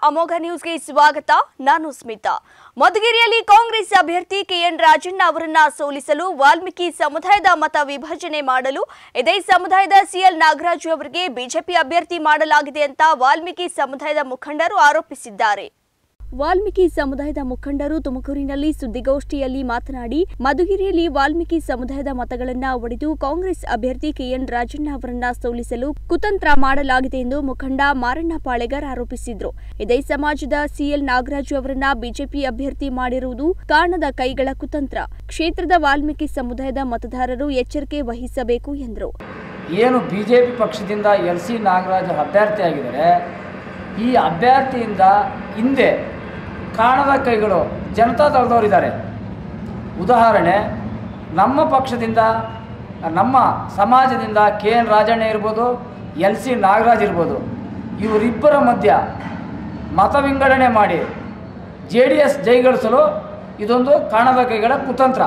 ಅಮೋಘ ನ್ಯೂಸ್ಗೆ ಸ್ವಾಗತ ನಾನು ಸ್ಮಿತಾ ಮಧುಗಿರಿಯಲ್ಲಿ ಕಾಂಗ್ರೆಸ್ ಅಭ್ಯರ್ಥಿ ಕೆಎನ್ ರಾಜಣ್ಣ ಅವರನ್ನ ಸೋಲಿಸಲು ವಾಲ್ಮೀಕಿ ಸಮುದಾಯದ ಮತ ವಿಭಜನೆ ಮಾಡಲು ಇದೇ ಸಮುದಾಯದ ಸಿಎಲ್ ನಾಗರಾಜು ಅವರಿಗೆ ಬಿಜೆಪಿ ಅಭ್ಯರ್ಥಿ ಮಾಡಲಾಗಿದೆ ಅಂತ ವಾಲ್ಮೀಕಿ ಸಮುದಾಯದ ಮುಖಂಡರು ಆರೋಪಿಸಿದ್ದಾರೆ ವಾಲ್ಮೀಕಿ ಸಮುದಾಯದ ಮುಖಂಡರು ತುಮಕೂರಿನಲ್ಲಿ ಸುದ್ದಿಗೋಷ್ಠಿಯಲ್ಲಿ ಮಾತನಾಡಿ ಮಧುಗಿರಿಯಲ್ಲಿ ವಾಲ್ಮೀಕಿ ಸಮುದಾಯದ ಮತಗಳನ್ನ ಒಡೆದು ಕಾಂಗ್ರೆಸ್ ಅಭ್ಯರ್ಥಿ ಕೆಎನ್ ರಾಜಣ್ಣ ಅವರನ್ನ ಸೋಲಿಸಲು ಕುತಂತ್ರ ಮಾಡಲಾಗಿದೆ ಎಂದು ಮುಖಂಡ ಮಾರಣ್ಣ ಪಾಳೆಗಾರ್ ಆರೋಪಿಸಿದ್ರು ಇದೇ ಸಮಾಜದ ಸಿಎಲ್ ನಾಗರಾಜು ಅವರನ್ನ ಬಿಜೆಪಿ ಅಭ್ಯರ್ಥಿ ಮಾಡಿರುವುದು ಕಾಣದ ಕೈಗಳ ಕುತಂತ್ರ ಕ್ಷೇತ್ರದ ವಾಲ್ಮೀಕಿ ಸಮುದಾಯದ ಮತದಾರರು ಎಚ್ಚರಿಕೆ ವಹಿಸಬೇಕು ಎಂದರು ಏನು ಬಿ ಜೆ ಪಿ ಪಕ್ಷದಿಂದ ಎಲ್ ಸಿ ನಾಗರಾಜ್ ಅಭ್ಯರ್ಥಿಯಾಗಿದ್ದಾರೆ ಈ ಅಭ್ಯರ್ಥಿಯಿಂದ ಹಿಂದೆ ಕಾಣದ ಕೈಗಳು ಜನತಾ ದಳದವರಿದ್ದಾರೆ ಉದಾಹರಣೆ ನಮ್ಮ ಪಕ್ಷದಿಂದ ನಮ್ಮ ಸಮಾಜದಿಂದ ಕೆ ಎನ್ ರಾಜಣ್ಣ ಇರ್ಬೋದು ಎಲ್ ಸಿ ನಾಗರಾಜ್ ಇರ್ಬೋದು ಇವರಿಬ್ಬರ ಮಧ್ಯ ಮತ ವಿಂಗಡಣೆ ಮಾಡಿ ಜೆ ಡಿ ಎಸ್ ಜೈಗಳಿಸಲು ಇದೊಂದು ಕಾಣದ ಕೈಗಳ ಕುತಂತ್ರ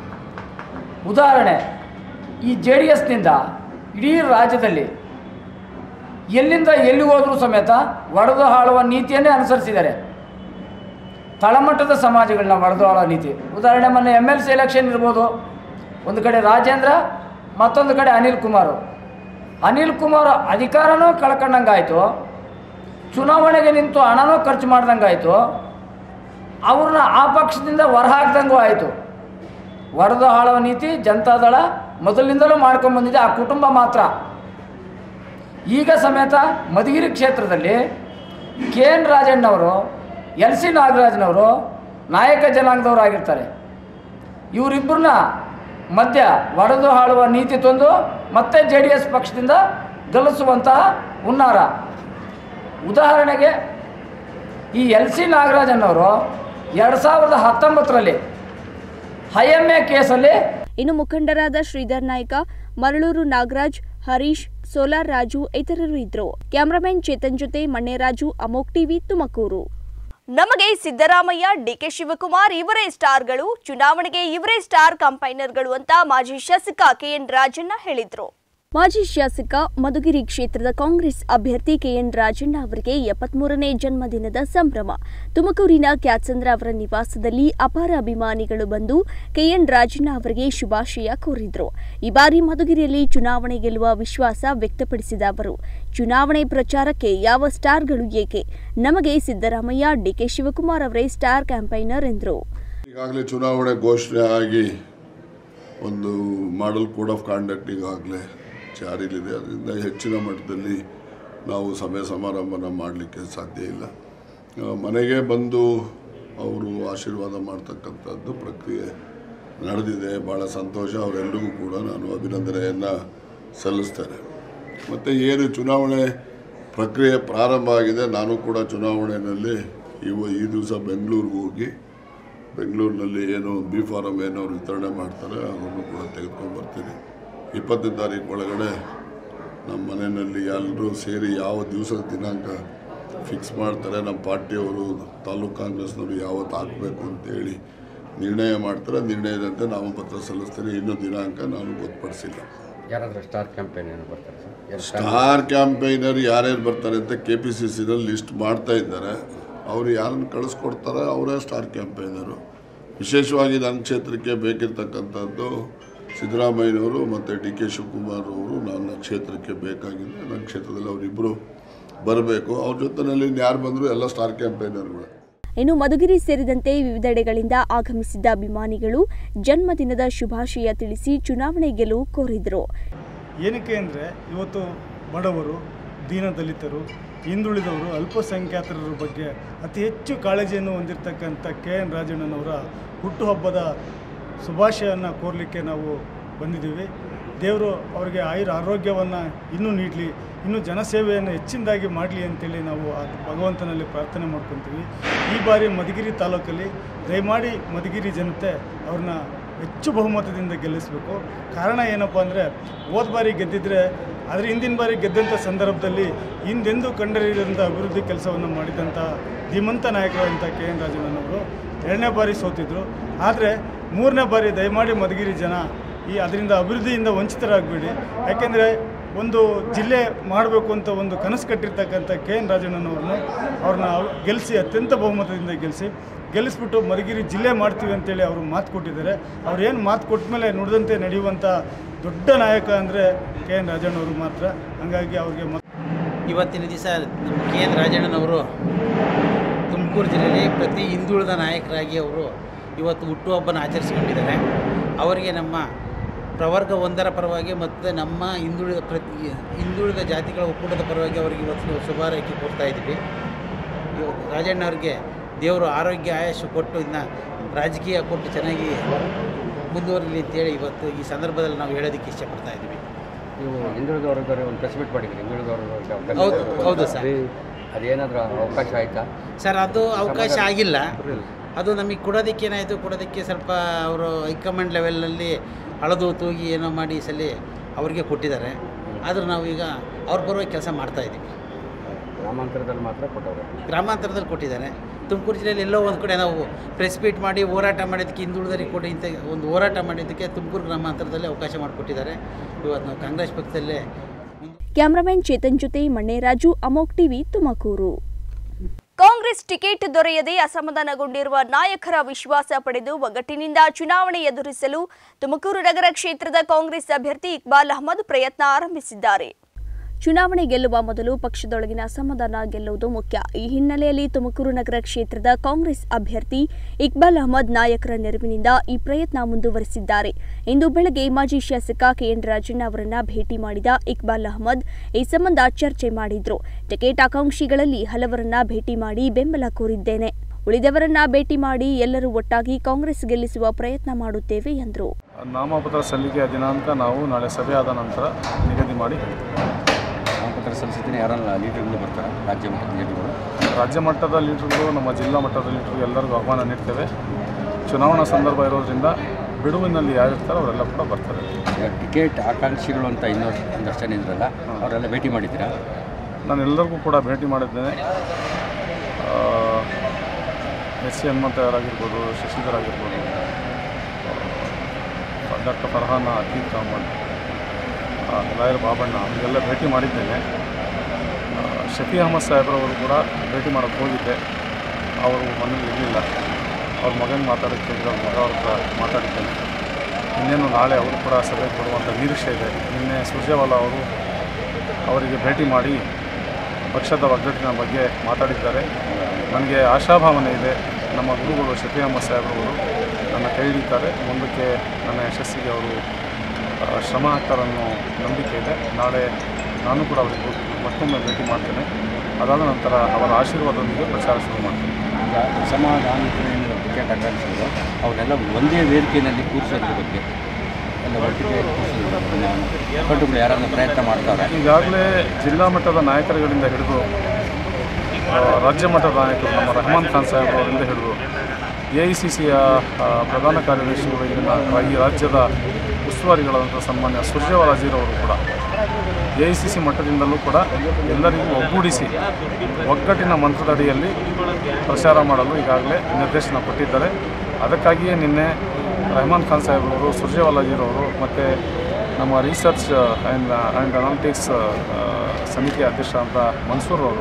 ಉದಾಹರಣೆ ಈ ಜೆ ಡಿ ಎಸ್ನಿಂದ ಇಡೀ ರಾಜ್ಯದಲ್ಲಿ ಎಲ್ಲಿಂದ ಎಲ್ಲಿ ಹೋದರೂ ಸಮೇತ ಒಡೆದು ಆಳುವ ನೀತಿಯನ್ನೇ ಅನುಸರಿಸಿದ್ದಾರೆ ತಳಮಟ್ಟದ ಸಮಾಜಗಳನ್ನ ಒಡೆದು ಆಳುವ ನೀತಿ ಉದಾಹರಣೆ ಮೊನ್ನೆ ಎಮ್ ಎಲ್ ಸಿ ಎಲೆಕ್ಷನ್ ಇರ್ಬೋದು ಒಂದು ಕಡೆ ರಾಜೇಂದ್ರ ಮತ್ತೊಂದು ಕಡೆ ಅನಿಲ್ ಕುಮಾರ್ ಅನಿಲ್ ಕುಮಾರ್ ಅಧಿಕಾರನೂ ಕಳ್ಕೊಂಡಂಗಾಯಿತು ಚುನಾವಣೆಗೆ ನಿಂತು ಹಣನೂ ಖರ್ಚು ಮಾಡ್ದಂಗಾಯಿತು ಅವ್ರನ್ನ ಆ ಪಕ್ಷದಿಂದ ಹೊರಹಾಕ್ದಂಗೂ ಆಯಿತು ಒಡೆದು ಆಳುವ ನೀತಿ ಜನತಾದಳ ಮೊದಲಿನಿಂದಲೂ ಮಾಡ್ಕೊಂಡ್ಬಂದಿದೆ ಆ ಕುಟುಂಬ ಮಾತ್ರ ಈಗ ಸಮೇತ ಮಧುಗಿರಿ ಕ್ಷೇತ್ರದಲ್ಲಿ ಕೆ ಎನ್ ರಾಜಣ್ಣವರು ಎಲ್ ಸಿ ನಾಗರಾಜ್ನವರು ನಾಯಕ ಜನಾಂಗದವರು ಆಗಿರ್ತಾರೆ ಇವರಿಬ್ಬರನ್ನ ಮಧ್ಯ ಒಡೆದು ಆಳುವ ನೀತಿ ತಂದು ಮತ್ತೆ ಜೆ ಡಿ ಎಸ್ ಪಕ್ಷದಿಂದ ಗೆಲ್ಲಿಸುವಂತಹ ಹುನ್ನಾರ ಉದಾಹರಣೆಗೆ ಈ ಎಲ್ ಸಿ ನಾಗರಾಜನ್ನವರು ಎರಡು ಸಾವಿರದ ಹತ್ತೊಂಬತ್ತರಲ್ಲಿ ಐ ಎಮ್ ಎ ಕೇಸಲ್ಲಿ ಇನ್ನು ಮುಖಂಡರಾದ ಶ್ರೀಧರ್ ನಾಯ್ಕ ಮರಳೂರು ನಾಗರಾಜ್ ಹರೀಶ್ ಸೋಲಾರ್ ರಾಜು ಇತರರು ಇದ್ರು ಕ್ಯಾಮರಾಮನ್ ಚೇತನ್ ಜೊತೆ ಮಣ್ಣೇರಾಜು ಅಮೋಕ್ ಟಿವಿ ತುಮಕೂರು ನಮಗೆ ಸಿದ್ದರಾಮಯ್ಯ ಡಿಕೆ ಶಿವಕುಮಾರ್ ಇವರೇ ಸ್ಟಾರ್ಗಳು ಚುನಾವಣೆಗೆ ಇವರೇ ಸ್ಟಾರ್ ಕಂಪೈನರ್ಗಳು ಅಂತ ಮಾಜಿ ಶಾಸಕ ಕೆಎನ್ ರಾಜಣ್ಣ ಹೇಳಿದ್ರು ಮಾಜಿ ಶಾಸಕ ಮಧುಗಿರಿ ಕ್ಷೇತ್ರದ ಕಾಂಗ್ರೆಸ್ ಅಭ್ಯರ್ಥಿ ಕೆಎನ್ ರಾಜಣ್ಣ ಅವರಿಗೆ ಎಪ್ಪತ್ಮೂರನೇ ಜನ್ಮದಿನದ ಸಂಭ್ರಮ ತುಮಕೂರಿನ ಕ್ಯಾತ್ಸಂದ್ರ ಅವರ ನಿವಾಸದಲ್ಲಿ ಅಪಾರ ಅಭಿಮಾನಿಗಳು ಬಂದು ಕೆಎನ್ ರಾಜಣ್ಣ ಅವರಿಗೆ ಶುಭಾಶಯ ಕೋರಿದ್ರು ಈ ಬಾರಿ ಮಧುಗಿರಿಯಲ್ಲಿ ಚುನಾವಣೆ ಗೆಲ್ಲುವ ವಿಶ್ವಾಸ ವ್ಯಕ್ತಪಡಿಸಿದ ಅವರು ಚುನಾವಣೆ ಪ್ರಚಾರಕ್ಕೆ ಯಾವ ಸ್ಟಾರ್ಗಳು ಏಕೆ ನಮಗೆ ಸಿದ್ದರಾಮಯ್ಯ ಡಿಕೆ ಶಿವಕುಮಾರ್ ಅವರೇ ಸ್ಟಾರ್ ಕ್ಯಾಂಪೈನರ್ ಎಂದರು ಈಗಾಗಲೇ ಚುನಾವಣೆ ಘೋಷಣೆ ಆಗಿ ಒಂದು ಮಾಡಲ್ ಕೋಡ್ ಆಫ್ ಕಾಂಡಕ್ಟ್ ಈಗಾಗಲೇ ಜಾರಿಲಿದೆ ಅದರಿಂದ ಹೆಚ್ಚಿನ ಮಟ್ಟದಲ್ಲಿ ನಾವು ಸಮಯ ಸಮಾರಂಭನ ಮಾಡಲಿಕ್ಕೆ ಸಾಧ್ಯ ಇಲ್ಲ ಆ, ಮನೆಗೆ ಬಂದು ಅವರು ಆಶೀರ್ವಾದ ಮಾಡ್ತಕ್ಕಂಥದ್ದು ಪ್ರಕ್ರಿಯೆ ನಡೆದಿದೆ ಭಾಳ ಸಂತೋಷ ಅವರೆಲ್ಲರಿಗೂ ಕೂಡ ನಾನು ಅಭಿನಂದನೆಯನ್ನು ಸಲ್ಲಿಸ್ತೇನೆ ಮತ್ತು ಏನು ಚುನಾವಣೆ ಪ್ರಕ್ರಿಯೆ ಪ್ರಾರಂಭ ಆಗಿದೆ ನಾನು ಕೂಡ ಚುನಾವಣೆಯಲ್ಲಿ ಇವ ಈ ದಿವಸ ಬೆಂಗಳೂರಿಗೆ ಹೋಗಿ ಬೆಂಗಳೂರಿನಲ್ಲಿ ಏನು ಬಿ ಫಾರಮ್ ಏನು ಅವ್ರು ವಿತರಣೆ ಮಾಡ್ತಾರೆ ಅದನ್ನು ಕೂಡ ತೆಗೆದುಕೊಂಡು ಬರ್ತೀನಿ ಇಪ್ಪತ್ತನೇ ತಾರೀಕು ಒಳಗಡೆ ನಮ್ಮ ಮನೆಯಲ್ಲಿ ಎಲ್ಲರೂ ಸೇರಿ ಯಾವ ದಿವಸದ ದಿನಾಂಕ ಫಿಕ್ಸ್ ಮಾಡ್ತಾರೆ ನಮ್ಮ ಪಾರ್ಟಿಯವರು ತಾಲೂಕು ಕಾಂಗ್ರೆಸ್ನವರು ಯಾವತ್ತು ಹಾಕಬೇಕು ಅಂತೇಳಿ ನಿರ್ಣಯ ಮಾಡ್ತಾರೆ ನಿರ್ಣಯದಂತೆ ನಾಮಪತ್ರ ಸಲ್ಲಿಸ್ತೀನಿ ಇನ್ನೂ ದಿನಾಂಕ ನಾನು ಗೊತ್ತುಪಡಿಸಿಲ್ಲ ಯಾರಾದರೂ ಸ್ಟಾರ್ ಕ್ಯಾಂಪೇನ್ ಏನು ಬರ್ತಾರೆ ಸರ್ ಯಾರು ಸ್ಟಾರ್ ಕ್ಯಾಂಪೈನರ್ ಯಾರ್ಯಾರು ಬರ್ತಾರೆ ಅಂತ ಕೆ ಪಿ ಸಿ ಸಿನಲ್ಲಿ ಲಿಸ್ಟ್ ಮಾಡ್ತಾ ಇದ್ದಾರೆ ಅವರು ಯಾರನ್ನು ಕಳಿಸ್ಕೊಡ್ತಾರೆ ಅವರೇ ಸ್ಟಾರ್ ಕ್ಯಾಂಪೈನರು ವಿಶೇಷವಾಗಿ ನನ್ನ ಕ್ಷೇತ್ರಕ್ಕೆ ಬೇಕಿರ್ತಕ್ಕಂಥದ್ದು ಸಿದ್ದರಾಮಯ್ಯನವರು ಮತ್ತು ಡಿ ಕೆ ಶಿವಕುಮಾರ್ ಅವರು ನನ್ನ ಕ್ಷೇತ್ರಕ್ಕೆ ಬೇಕಾಗಿದೆ ನನ್ನ ಕ್ಷೇತ್ರದಲ್ಲಿ ಅವರಿಬ್ಬರು ಬರಬೇಕು ಅವ್ರ ಜೊತೆಯಲ್ಲಿ ಯಾರು ಬಂದರೂ ಎಲ್ಲ ಸ್ಟಾರ್ ಕ್ಯಾಂಪೈನರ್ಗಳು ಇನ್ನು ಮಧುಗಿರಿ ಸೇರಿದಂತೆ ವಿವಿಧೆಡೆಗಳಿಂದ ಆಗಮಿಸಿದ್ದ ಅಭಿಮಾನಿಗಳು ಜನ್ಮದಿನದ ಶುಭಾಶಯ ತಿಳಿಸಿ ಚುನಾವಣೆ ಗೆಲುವು ಕೋರಿದರು ಏನಕ್ಕೆ ಅಂದರೆ ಇವತ್ತು ಬಡವರು ದೀನದಲಿತರು ಹಿಂದುಳಿದವರು ಅಲ್ಪಸಂಖ್ಯಾತರ ಬಗ್ಗೆ ಅತಿ ಹೆಚ್ಚು ಕಾಳಜಿಯನ್ನು ಹೊಂದಿರತಕ್ಕಂಥ ಕೆ ಎನ್ ರಾಜಣ್ಣನವರ ಹುಟ್ಟುಹಬ್ಬದ ಶುಭಾಶಯವನ್ನು ಕೋರಲಿಕ್ಕೆ ನಾವು ಬಂದಿದ್ದೀವಿ ದೇವರು ಅವರಿಗೆ ಆಯುರ ಆರೋಗ್ಯವನ್ನು ಇನ್ನೂ ನೀಡಲಿ ಇನ್ನೂ ಜನಸೇವೆಯನ್ನು ಹೆಚ್ಚಿನದಾಗಿ ಮಾಡಲಿ ಅಂತೇಳಿ ನಾವು ಆ ಭಗವಂತನಲ್ಲಿ ಪ್ರಾರ್ಥನೆ ಮಾಡ್ಕೊತೀವಿ ಈ ಬಾರಿ ಮಧುಗಿರಿ ತಾಲೂಕಲ್ಲಿ ದಯಮಾಡಿ ಮಧುಗಿರಿ ಜನತೆ ಅವ್ರನ್ನ ಹೆಚ್ಚು ಬಹುಮತದಿಂದ ಗೆಲ್ಲಿಸಬೇಕು ಕಾರಣ ಏನಪ್ಪ ಅಂದರೆ ಹೋದ ಬಾರಿ ಗೆದ್ದಿದ್ರೆ ಅದರ ಹಿಂದಿನ ಬಾರಿ ಗೆದ್ದಂಥ ಸಂದರ್ಭದಲ್ಲಿ ಹಿಂದೆಂದೂ ಕಂಡರಿಯದಂಥ ಅಭಿವೃದ್ಧಿ ಕೆಲಸವನ್ನು ಮಾಡಿದಂಥ ಧೀಮಂತ ನಾಯಕರಾದಂಥ ಕೆ ಎನ್ ರಾಜಣ್ಣನವರು ಎರಡನೇ ಬಾರಿ ಸೋತಿದ್ರು ಆದರೆ ಮೂರನೇ ಬಾರಿ ದಯಮಾಡಿ ಮಧುಗಿರಿ ಜನ ಈ ಅದರಿಂದ ಅಭಿವೃದ್ಧಿಯಿಂದ ವಂಚಿತರಾಗಬೇಡಿ ಯಾಕೆಂದರೆ ಒಂದು ಜಿಲ್ಲೆ ಮಾಡಬೇಕು ಅಂತ ಒಂದು ಕನಸು ಕಟ್ಟಿರ್ತಕ್ಕಂಥ ಕೆ ಎನ್ ರಾಜಣ್ಣನವ್ರನ್ನು ಅವ್ರನ್ನ ಗೆಲ್ಲಿಸಿ ಅತ್ಯಂತ ಬಹುಮತದಿಂದ ಗೆಲ್ಲಿಸಿ ಗೆಲ್ಲಿಸ್ಬಿಟ್ಟು ಮಧುಗಿರಿ ಜಿಲ್ಲೆ ಮಾಡ್ತೀವಿ ಅಂತೇಳಿ ಅವರು ಮಾತು ಕೊಟ್ಟಿದ್ದಾರೆ ಅವ್ರು ಏನು ಮಾತು ಕೊಟ್ಟ ಮೇಲೆ ನುಡಿದಂತೆ ನಡೆಯುವಂಥ ದೊಡ್ಡ ನಾಯಕ ಅಂದರೆ ಕೆ ಎನ್ ರಾಜಣ್ಣವರು ಮಾತ್ರ ಹಾಗಾಗಿ ಅವ್ರಿಗೆ ಮತ ಇವತ್ತಿನ ದಿವಸ ನಮ್ಮ ಕೆ ಎನ್ ರಾಜಣ್ಣನವರು ತುಮಕೂರು ಜಿಲ್ಲೆಯಲ್ಲಿ ಪ್ರತಿ ಹಿಂದುಳಿದ ನಾಯಕರಾಗಿ ಅವರು ಇವತ್ತು ಹುಟ್ಟುಹಬ್ಬನ ಆಚರಿಸಿಕೊಂಡಿದ್ದಾರೆ ಅವರಿಗೆ ನಮ್ಮ ಪ್ರವರ್ಗ ಒಂದರ ಪರವಾಗಿ ಮತ್ತು ನಮ್ಮ ಹಿಂದುಳಿದ ಪ್ರತಿ ಹಿಂದುಳಿದ ಜಾತಿಗಳ ಒಕ್ಕೂಟದ ಪರವಾಗಿ ಅವರಿಗೆ ಇವತ್ತು ಶುಭಾರೈಕೆ ಕೊಡ್ತಾ ಇದ್ದೀವಿ ಇವತ್ತು ರಾಜಣ್ಣವ್ರಿಗೆ ದೇವರು ಆರೋಗ್ಯ ಆಯಸ್ಸು ಕೊಟ್ಟು ಇನ್ನು ರಾಜಕೀಯ ಕೊಟ್ಟು ಚೆನ್ನಾಗಿ ಮುಂದುವರಲಿ ಅಂತೇಳಿ ಇವತ್ತು ಈ ಸಂದರ್ಭದಲ್ಲಿ ನಾವು ಹೇಳೋದಕ್ಕೆ ಇಷ್ಟಪಡ್ತಾ ಇದ್ದೀವಿ ನೀವು ಹಿಂದುಳಿದ ವರ್ಗದವ್ರಿಗೆ ಒಂದು ಪ್ರೆಸ್ ಮೀಟ್ ಮಾಡಿದ್ರಿ ಹಿಂದುಳಿದ ವರ್ಗದವ್ರಿಗೆ ಅವಕಾಶ ಹೌದು, ಹೌದು ಸರ್. ಅದು- ಅದೇನಾದರೂ ಅವಕಾಶ ಆಯಿತಾ ಸರ್ ಅದು ಅವಕಾಶ ಆಗಿಲ್ಲ ಅದು ನಮಗೆ ಕೊಡೋದಕ್ಕೆ ಏನಾಯಿತು ಕೊಡೋದಕ್ಕೆ ಸ್ವಲ್ಪ ಅವರು ಹೈಕಮಾಂಡ್ ಲೆವೆಲಲ್ಲಿ ಅಳದು ತೂಗಿ ಏನೋ ಮಾಡಿ ಈ ಸಲ ಅವ್ರಿಗೆ ಕೊಟ್ಟಿದ್ದಾರೆ ಆದರೂ ನಾವು ಈಗ ಅವ್ರ ಪರವಾಗಿ ಕೆಲಸ ಮಾಡ್ತಾ ಇದ್ದೀವಿ ಗ್ರಾಮಾಂತರದಲ್ಲಿ ಮಾತ್ರ ಕೊಟ್ಟವ್ರೆ ಗ್ರಾಮಾಂತರದಲ್ಲಿ ಕೊಟ್ಟಿದ್ದಾರೆ ತುಮಕೂರು ಜಿಲ್ಲೆಯಲ್ಲಿ ಎಲ್ಲೋ ಒಂದು ಕಡೆ ನಾವು ಪ್ರೆಸ್ ಮೀಟ್ ಮಾಡಿ ಹೋರಾಟ ಮಾಡಿದ್ದಕ್ಕೆ ಹಿಂದುಳಿದರಿಗೆ ಕೊಡಿ ಇಂಥ ಒಂದು ಹೋರಾಟ ಮಾಡಿದ್ದಕ್ಕೆ ತುಮಕೂರು ಗ್ರಾಮಾಂತರದಲ್ಲಿ ಅವಕಾಶ ಮಾಡಿಕೊಟ್ಟಿದ್ದಾರೆ ಇವತ್ತು ನಾವು ಕಾಂಗ್ರೆಸ್ ಪಕ್ಷದಲ್ಲೇ ಮುಂದೆ ಕ್ಯಾಮರಾಮನ್ ಚೇತನ್ ಜೊತೆ Manneraju Amok TV Tumakuru Congress ticket ದೊರೆಯದೆ ಅಸಮಾಧಾನಗೊಂಡಿರುವ ನಾಯಕರ ವಿಶ್ವಾಸ ಪಡೆದು ಒಗ್ಗಟ್ಟಿನಿಂದ ಚುನಾವಣೆ ಎದುರಿಸಲು ತುಮಕೂರು ನಗರ ಕ್ಷೇತ್ರದ ಕಾಂಗ್ರೆಸ್ ಅಭ್ಯರ್ಥಿ ಇಕ್ಬಾಲ್ ಅಹಮದ್ ಪ್ರಯತ್ನ ಆರಂಭಿಸಿದ್ದಾರೆ ಚುನಾವಣೆ ಗೆಲ್ಲುವ ಮೊದಲು ಪಕ್ಷದೊಳಗಿನ ಅಸಮಾಧಾನ ಗೆಲ್ಲುವುದು ಮುಖ್ಯ ಈ ಹಿನ್ನೆಲೆಯಲ್ಲಿ ತುಮಕೂರು ನಗರ ಕ್ಷೇತ್ರದ ಕಾಂಗ್ರೆಸ್ ಅಭ್ಯರ್ಥಿ ಇಕ್ಬಾಲ್ ಅಹಮದ್ ನಾಯಕರ ನೆರವಿನಿಂದ ಈ ಪ್ರಯತ್ನ ಮುಂದುವರೆಸಿದ್ದಾರೆ ಇಂದು ಬೆಳಗ್ಗೆ ಮಾಜಿ ಶಾಸಕ ಕೆಎನ್ ರಾಜಣ್ಣ ಅವರನ್ನ ಭೇಟಿ ಮಾಡಿದ ಇಕ್ಬಾಲ್ ಅಹಮದ್ ಈ ಸಂಬಂಧ ಚರ್ಚೆ ಮಾಡಿದ್ರು ಟಿಕೆಟ್ ಆಕಾಂಕ್ಷಿಗಳಲ್ಲಿ ಹಲವರನ್ನ ಭೇಟಿ ಮಾಡಿ ಬೆಂಬಲ ಕೋರಿದ್ದೇನೆ ಉಳಿದವರನ್ನ ಭೇಟಿ ಮಾಡಿ ಎಲ್ಲರೂ ಒಟ್ಟಾಗಿ ಕಾಂಗ್ರೆಸ್ ಗೆಲ್ಲಿಸುವ ಪ್ರಯತ್ನ ಮಾಡುತ್ತೇವೆ ಎಂದರು ನಾಮಪತ್ರ ಸಲ್ಲಿಕೆಯ ದಿನಾಂಕ ನಾವು ನಾಳೆ ಸಭೆ ಆದ ನಂತರ ನಿಗದಿ ಮಾಡಿ ಹೇಳ್ತೀವಿ ನಾಮಪತ್ರ ಸಲ್ಲಿಸಿದ್ದೀನಿ ಯಾರನ್ನ ಲೀಡರ್ಗಳು ಬರ್ತಾರೆ ರಾಜ್ಯ ಮಟ್ಟದ ಲೀಡರ್ಗಳು ರಾಜ್ಯ ಮಟ್ಟದ ಲೀಡರ್ಗಳು ನಮ್ಮ ಜಿಲ್ಲಾ ಮಟ್ಟದ ಲೀಡರ್ಗಳು ಎಲ್ಲರಿಗೂ ಆಹ್ವಾನ ನೀಡ್ತೇವೆ ಚುನಾವಣಾ ಸಂದರ್ಭ ಇರೋದ್ರಿಂದ ಬಿಡುವಿನಲ್ಲಿ ಯಾರಿರ್ತಾರೋ ಅವರೆಲ್ಲ ಕೂಡ ಬರ್ತಾರೆ ಈಗ ಟಿಕೆಟ್ ಆಕಾಂಕ್ಷಿಗಳು ಅಂತ ಇನ್ನೊಂದು ಒಂದಷ್ಟು ಜನ ಇದ್ರಲ್ಲ ಅವರೆಲ್ಲ ಭೇಟಿ ಮಾಡಿದ್ದೀರಾ ನಾನು ಎಲ್ಲರಿಗೂ ಕೂಡ ಭೇಟಿ ಮಾಡಿದ್ದೇನೆ ಎಸ್ ಸಿ ಹನುಮಂತರಾಗಿರ್ಬೋದು ಶಶಿಧರ್ ಆಗಿರ್ಬೋದು ಡಾಕ್ಟರ್ ಫರ್ಹಾನ ಅತೀಕ್ ಅಹಮದ್ ಆ, ಲಾಯರ್ ಬಾಬಣ್ಣ ಅವರಿಗೆಲ್ಲ ಭೇಟಿ ಮಾಡಿದ್ದೇನೆ ಆ, ಶಫಿ ಅಹಮದ್ ಸಾಹೇಬ್ರವರು ಕೂಡ ಭೇಟಿ ಮಾಡೋಕ್ಕೆ ಹೋಗಿದ್ದೆ ಅವರು ಮನೇಲಿ ಇರಲಿಲ್ಲ ಅವ್ರ ಮಗನಿಗೆ ಮಾತಾಡೋಕ್ಕೆ ಹೇಳಿದ್ರು, ಅವ್ರ ಮಗ ಅವ್ರ ಹತ್ರ ಮಾತಾಡಿದ್ದೇನೆ ಇನ್ನೇನು ನಾಳೆ ಅವರು ಕೂಡ ಸಭೆಗೆ ಬರುವಂಥ ನಿರೀಕ್ಷೆ ಇದೆ ನಿನ್ನೆ ಸುರ್ಜೇವಾಲಾ ಅವರು ಅವರಿಗೆ ಭೇಟಿ ಮಾಡಿ ಪಕ್ಷದ ಒಗ್ಗಟ್ಟಿನ ಬಗ್ಗೆ ಮಾತಾಡಿದ್ದಾರೆ ನನಗೆ ಆಶಾಭಾವನೆ ಇದೆ ನಮ್ಮ ಗುರುಗಳು ಶಫಿ ಅಹಮದ್ ಸಾಹೇಬ್ರವರು ನನ್ನ ಕೈ ಹಿಡಿತಾರೆ ಮುಂದಕ್ಕೆ ನನ್ನ ಯಶಸ್ಸಿಗೆ ಅವರು ಆ, ಶ್ರಮ ಹಾಕ್ತಾರನ್ನೋ ನಂಬಿಕೆ ಇದೆ ನಾಳೆ ನಾನು ಕೂಡ ಅವರಿಗೆ ಹೋಗಿ ಮತ್ತೊಮ್ಮೆ ಭೇಟಿ ಮಾಡ್ತೇನೆ ಅದಾದ ನಂತರ ಅವರ ಆಶೀರ್ವಾದದೊಂದಿಗೆ ಪ್ರಚಾರ ಶುರು ಮಾಡ್ತೇನೆ ಈಗ ಸಮಾಧಾನಿತರ ಏನಿರೋ ಟಿಕೆಟ್ ಆಕಾಂಕ್ಷಿಗಳು ಅವನ್ನೆಲ್ಲ ಒಂದೇ ವೇದಿಕೆಯಲ್ಲಿ ಕೂರಿಸೋದ್ರ ಬಗ್ಗೆ ಎಲ್ಲ ಒಟ್ಟಿಗೆ ಕೂರಿಸೋದ್ರ ಒಕ್ಕಟ್ಟುಗಳು ಯಾರನ್ನ ಪ್ರಯತ್ನ ಮಾಡ್ತಾರೆ ಈಗಾಗಲೇ ಜಿಲ್ಲಾ ಮಟ್ಟದ ನಾಯಕರುಗಳಿಂದ ಹಿಡಿದು ಆ, ರಾಜ್ಯ ಮಟ್ಟದ ನಾಯಕರು ನಮ್ಮ ರಹಮಾನ್ ಖಾನ್ ಸಾಹೇಬ್ ಅವರಿಂದ ಹಿಡಿದು ಎ ಐ ಸಿ ಸಿಯ ಪ್ರಧಾನ ಕಾರ್ಯದರ್ಶಿಗಳು ಇಲ್ಲಿನ ಈ ರಾಜ್ಯದ ಉಸ್ತುವಾರಿಗಳಾದಂಥ ಸನ್ಮಾನ್ಯ ಸುರ್ಜೇವಾಲಾಜಿರವರು ಕೂಡ ಎ ಐ ಸಿ ಸಿ ಮಟ್ಟದಿಂದಲೂ ಕೂಡ ಎಲ್ಲರಿಗೂ ಒಗ್ಗೂಡಿಸಿ ಒಗ್ಗಟ್ಟಿನ ಮಂತ್ರದಡಿಯಲ್ಲಿ ಪ್ರಚಾರ ಮಾಡಲು ಈಗಾಗಲೇ ನಿರ್ದೇಶನ ಕೊಟ್ಟಿದ್ದಾರೆ ಅದಕ್ಕಾಗಿಯೇ ನಿನ್ನೆ ರೆಹಮಾನ್ ಖಾನ್ ಸಾಹೇಬ್ರವರು ಸುರ್ಜೇವಾಲಾಜಿರವರು ಮತ್ತು ನಮ್ಮ ರಿಸರ್ಚ್ ಆ್ಯಂಡ್ ಆ್ಯಂಡ್ ಅನಾಲಿಟಿಕ್ಸ್ ಸಮಿತಿಯ ಅಧ್ಯಕ್ಷ ಅಂತ ಮನ್ಸೂರ್ ಅವರು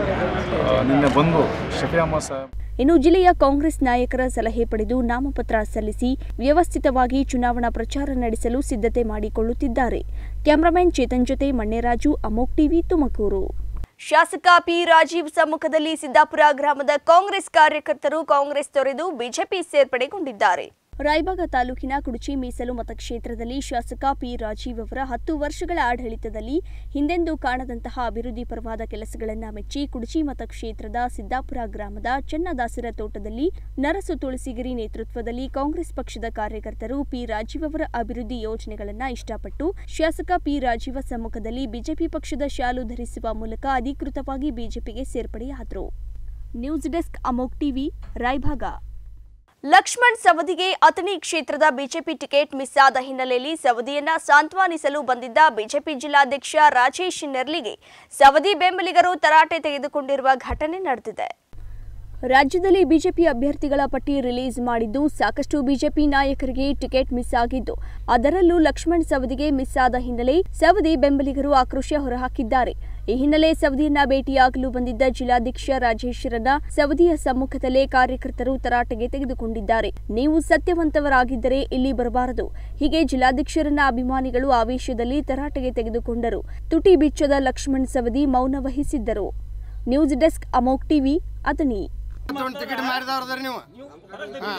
ಆ, ನಿನ್ನೆ ಬಂದು ಶಫಿ ಅಹಮದ್ ಸಾಹೇಬ್ ಇನ್ನು ಜಿಲ್ಲೆಯ ಕಾಂಗ್ರೆಸ್ ನಾಯಕರ ಸಲಹೆ ಪಡೆದು ನಾಮಪತ್ರ ಸಲ್ಲಿಸಿ ವ್ಯವಸ್ಥಿತವಾಗಿ ಚುನಾವಣಾ ಪ್ರಚಾರ ನಡೆಸಲು ಸಿದ್ಧತೆ ಮಾಡಿಕೊಳ್ಳುತ್ತಿದ್ದಾರೆ ಕ್ಯಾಮರಾಮನ್ ಚೇತನ್ ಜೊತೆ ಮಣ್ಣೇರಾಜು ಅಮೋಕ್ ಟಿವಿ ತುಮಕೂರು ಶಾಸಕ ಪಿ ರಾಜೀವ್ ಸಮ್ಮುಖದಲ್ಲಿ ಸಿದ್ದಾಪುರ ಗ್ರಾಮದ ಕಾಂಗ್ರೆಸ್ ಕಾರ್ಯಕರ್ತರು ಕಾಂಗ್ರೆಸ್ ತೊರೆದು ಬಿಜೆಪಿ ಸೇರ್ಪಡೆಗೊಂಡಿದ್ದಾರೆ ರಾಯಬಾಗ ತಾಲೂಕಿನ ಕುಡುಚಿ ಮೀಸಲು ಮತಕ್ಷೇತ್ರದಲ್ಲಿ ಶಾಸಕ ಪಿ ರಾಜೀವ್ ಅವರ ಹತ್ತು ವರ್ಷಗಳ ಆಡಳಿತದಲ್ಲಿ ಹಿಂದೆಂದೂ ಕಾಣದಂತಹ ಅಭಿವೃದ್ಧಿ ಪರವಾದ ಕೆಲಸಗಳನ್ನು ಮೆಚ್ಚಿ ಕುಡುಚಿ ಮತಕ್ಷೇತ್ರದ ಸಿದ್ದಾಪುರ ಗ್ರಾಮದ ಚನ್ನದಾಸರ ತೋಟದಲ್ಲಿ ನರಸು ತುಳಸಿಗಿರಿ ನೇತೃತ್ವದಲ್ಲಿ ಕಾಂಗ್ರೆಸ್ ಪಕ್ಷದ ಕಾರ್ಯಕರ್ತರು ಪಿ ರಾಜೀವ್ ಅವರ ಅಭಿವೃದ್ಧಿ ಯೋಜನೆಗಳನ್ನು ಇಷ್ಟಪಟ್ಟು ಶಾಸಕ ಪಿ ರಾಜೀವ ಸಮ್ಮುಖದಲ್ಲಿ ಬಿಜೆಪಿ ಪಕ್ಷದ ಶಾಲು ಧರಿಸುವ ಮೂಲಕ ಅಧಿಕೃತವಾಗಿ ಬಿಜೆಪಿಗೆ ಸೇರ್ಪಡೆಯಾದರು news desk Amok TV Raybag Laxman ಸವದಿಗೆ ಅಥಣಿ ಕ್ಷೇತ್ರದ ಬಿಜೆಪಿ ಟಿಕೆಟ್ ಮಿಸ್ ಆದ ಹಿನ್ನೆಲೆಯಲ್ಲಿ ಸವದಿಯನ್ನ ಸಾಂತ್ವನಿಸಲು ಬಂದಿದ್ದ ಬಿಜೆಪಿ ಜಿಲ್ಲಾಧ್ಯಕ್ಷ ರಾಜೇಶ್ ನೆರ್ಲಿಗೆ ಸವದಿ ಬೆಂಬಲಿಗರು ತರಾಟೆ ತೆಗೆದುಕೊಂಡಿರುವ ಘಟನೆ ನಡೆದಿದೆ ರಾಜ್ಯದಲ್ಲಿ ಬಿಜೆಪಿ ಅಭ್ಯರ್ಥಿಗಳ ಪಟ್ಟಿ ರಿಲೀಸ್ ಮಾಡಿದ್ದು ಸಾಕಷ್ಟು ಬಿಜೆಪಿ ನಾಯಕರಿಗೆ ಟಿಕೆಟ್ ಮಿಸ್ ಆಗಿದ್ದು ಅದರಲ್ಲೂ ಲಕ್ಷ್ಮಣ್ ಸವದಿಗೆ ಮಿಸ್ ಆದ ಹಿನ್ನೆಲೆ ಸವದಿ ಬೆಂಬಲಿಗರು ಆಕ್ರೋಶ ಹೊರಹಾಕಿದ್ದಾರೆ ಈ ಹಿನ್ನೆಲೆ ಸವದಿಯನ್ನ ಭೇಟಿಯಾಗಲು ಬಂದಿದ್ದ ಜಿಲ್ಲಾಧ್ಯಕ್ಷ ರಾಜೇಶ್ವರನ್ನ ಸವದಿಯ ಸಮ್ಮುಖದಲ್ಲೇ ಕಾರ್ಯಕರ್ತರು ತರಾಟೆಗೆ ತೆಗೆದುಕೊಂಡಿದ್ದಾರೆ ನೀವು ಸತ್ಯವಂತವರಾಗಿದ್ದರೆ ಇಲ್ಲಿ ಬರಬಾರದು ಹೀಗೆ ಜಿಲ್ಲಾಧ್ಯಕ್ಷರನ್ನ ಅಭಿಮಾನಿಗಳು ಆವೇಶದಲ್ಲಿ ತರಾಟೆಗೆ ತೆಗೆದುಕೊಂಡರು ತುಟಿ ಬಿಚ್ಚದ ಲಕ್ಷ್ಮಣ್ ಸವದಿ ಮೌನ ವಹಿಸಿದ್ದರು ನ್ಯೂಸ್ ಡೆಸ್ಕ್ ಅಮೋಕ್ ಟಿವಿ ಅದನಿ ಒಂದು ಟಿಕೆಟ್ ಮಾರಿದವ್ರದ್ರಿ ನೀವು ಹಾ.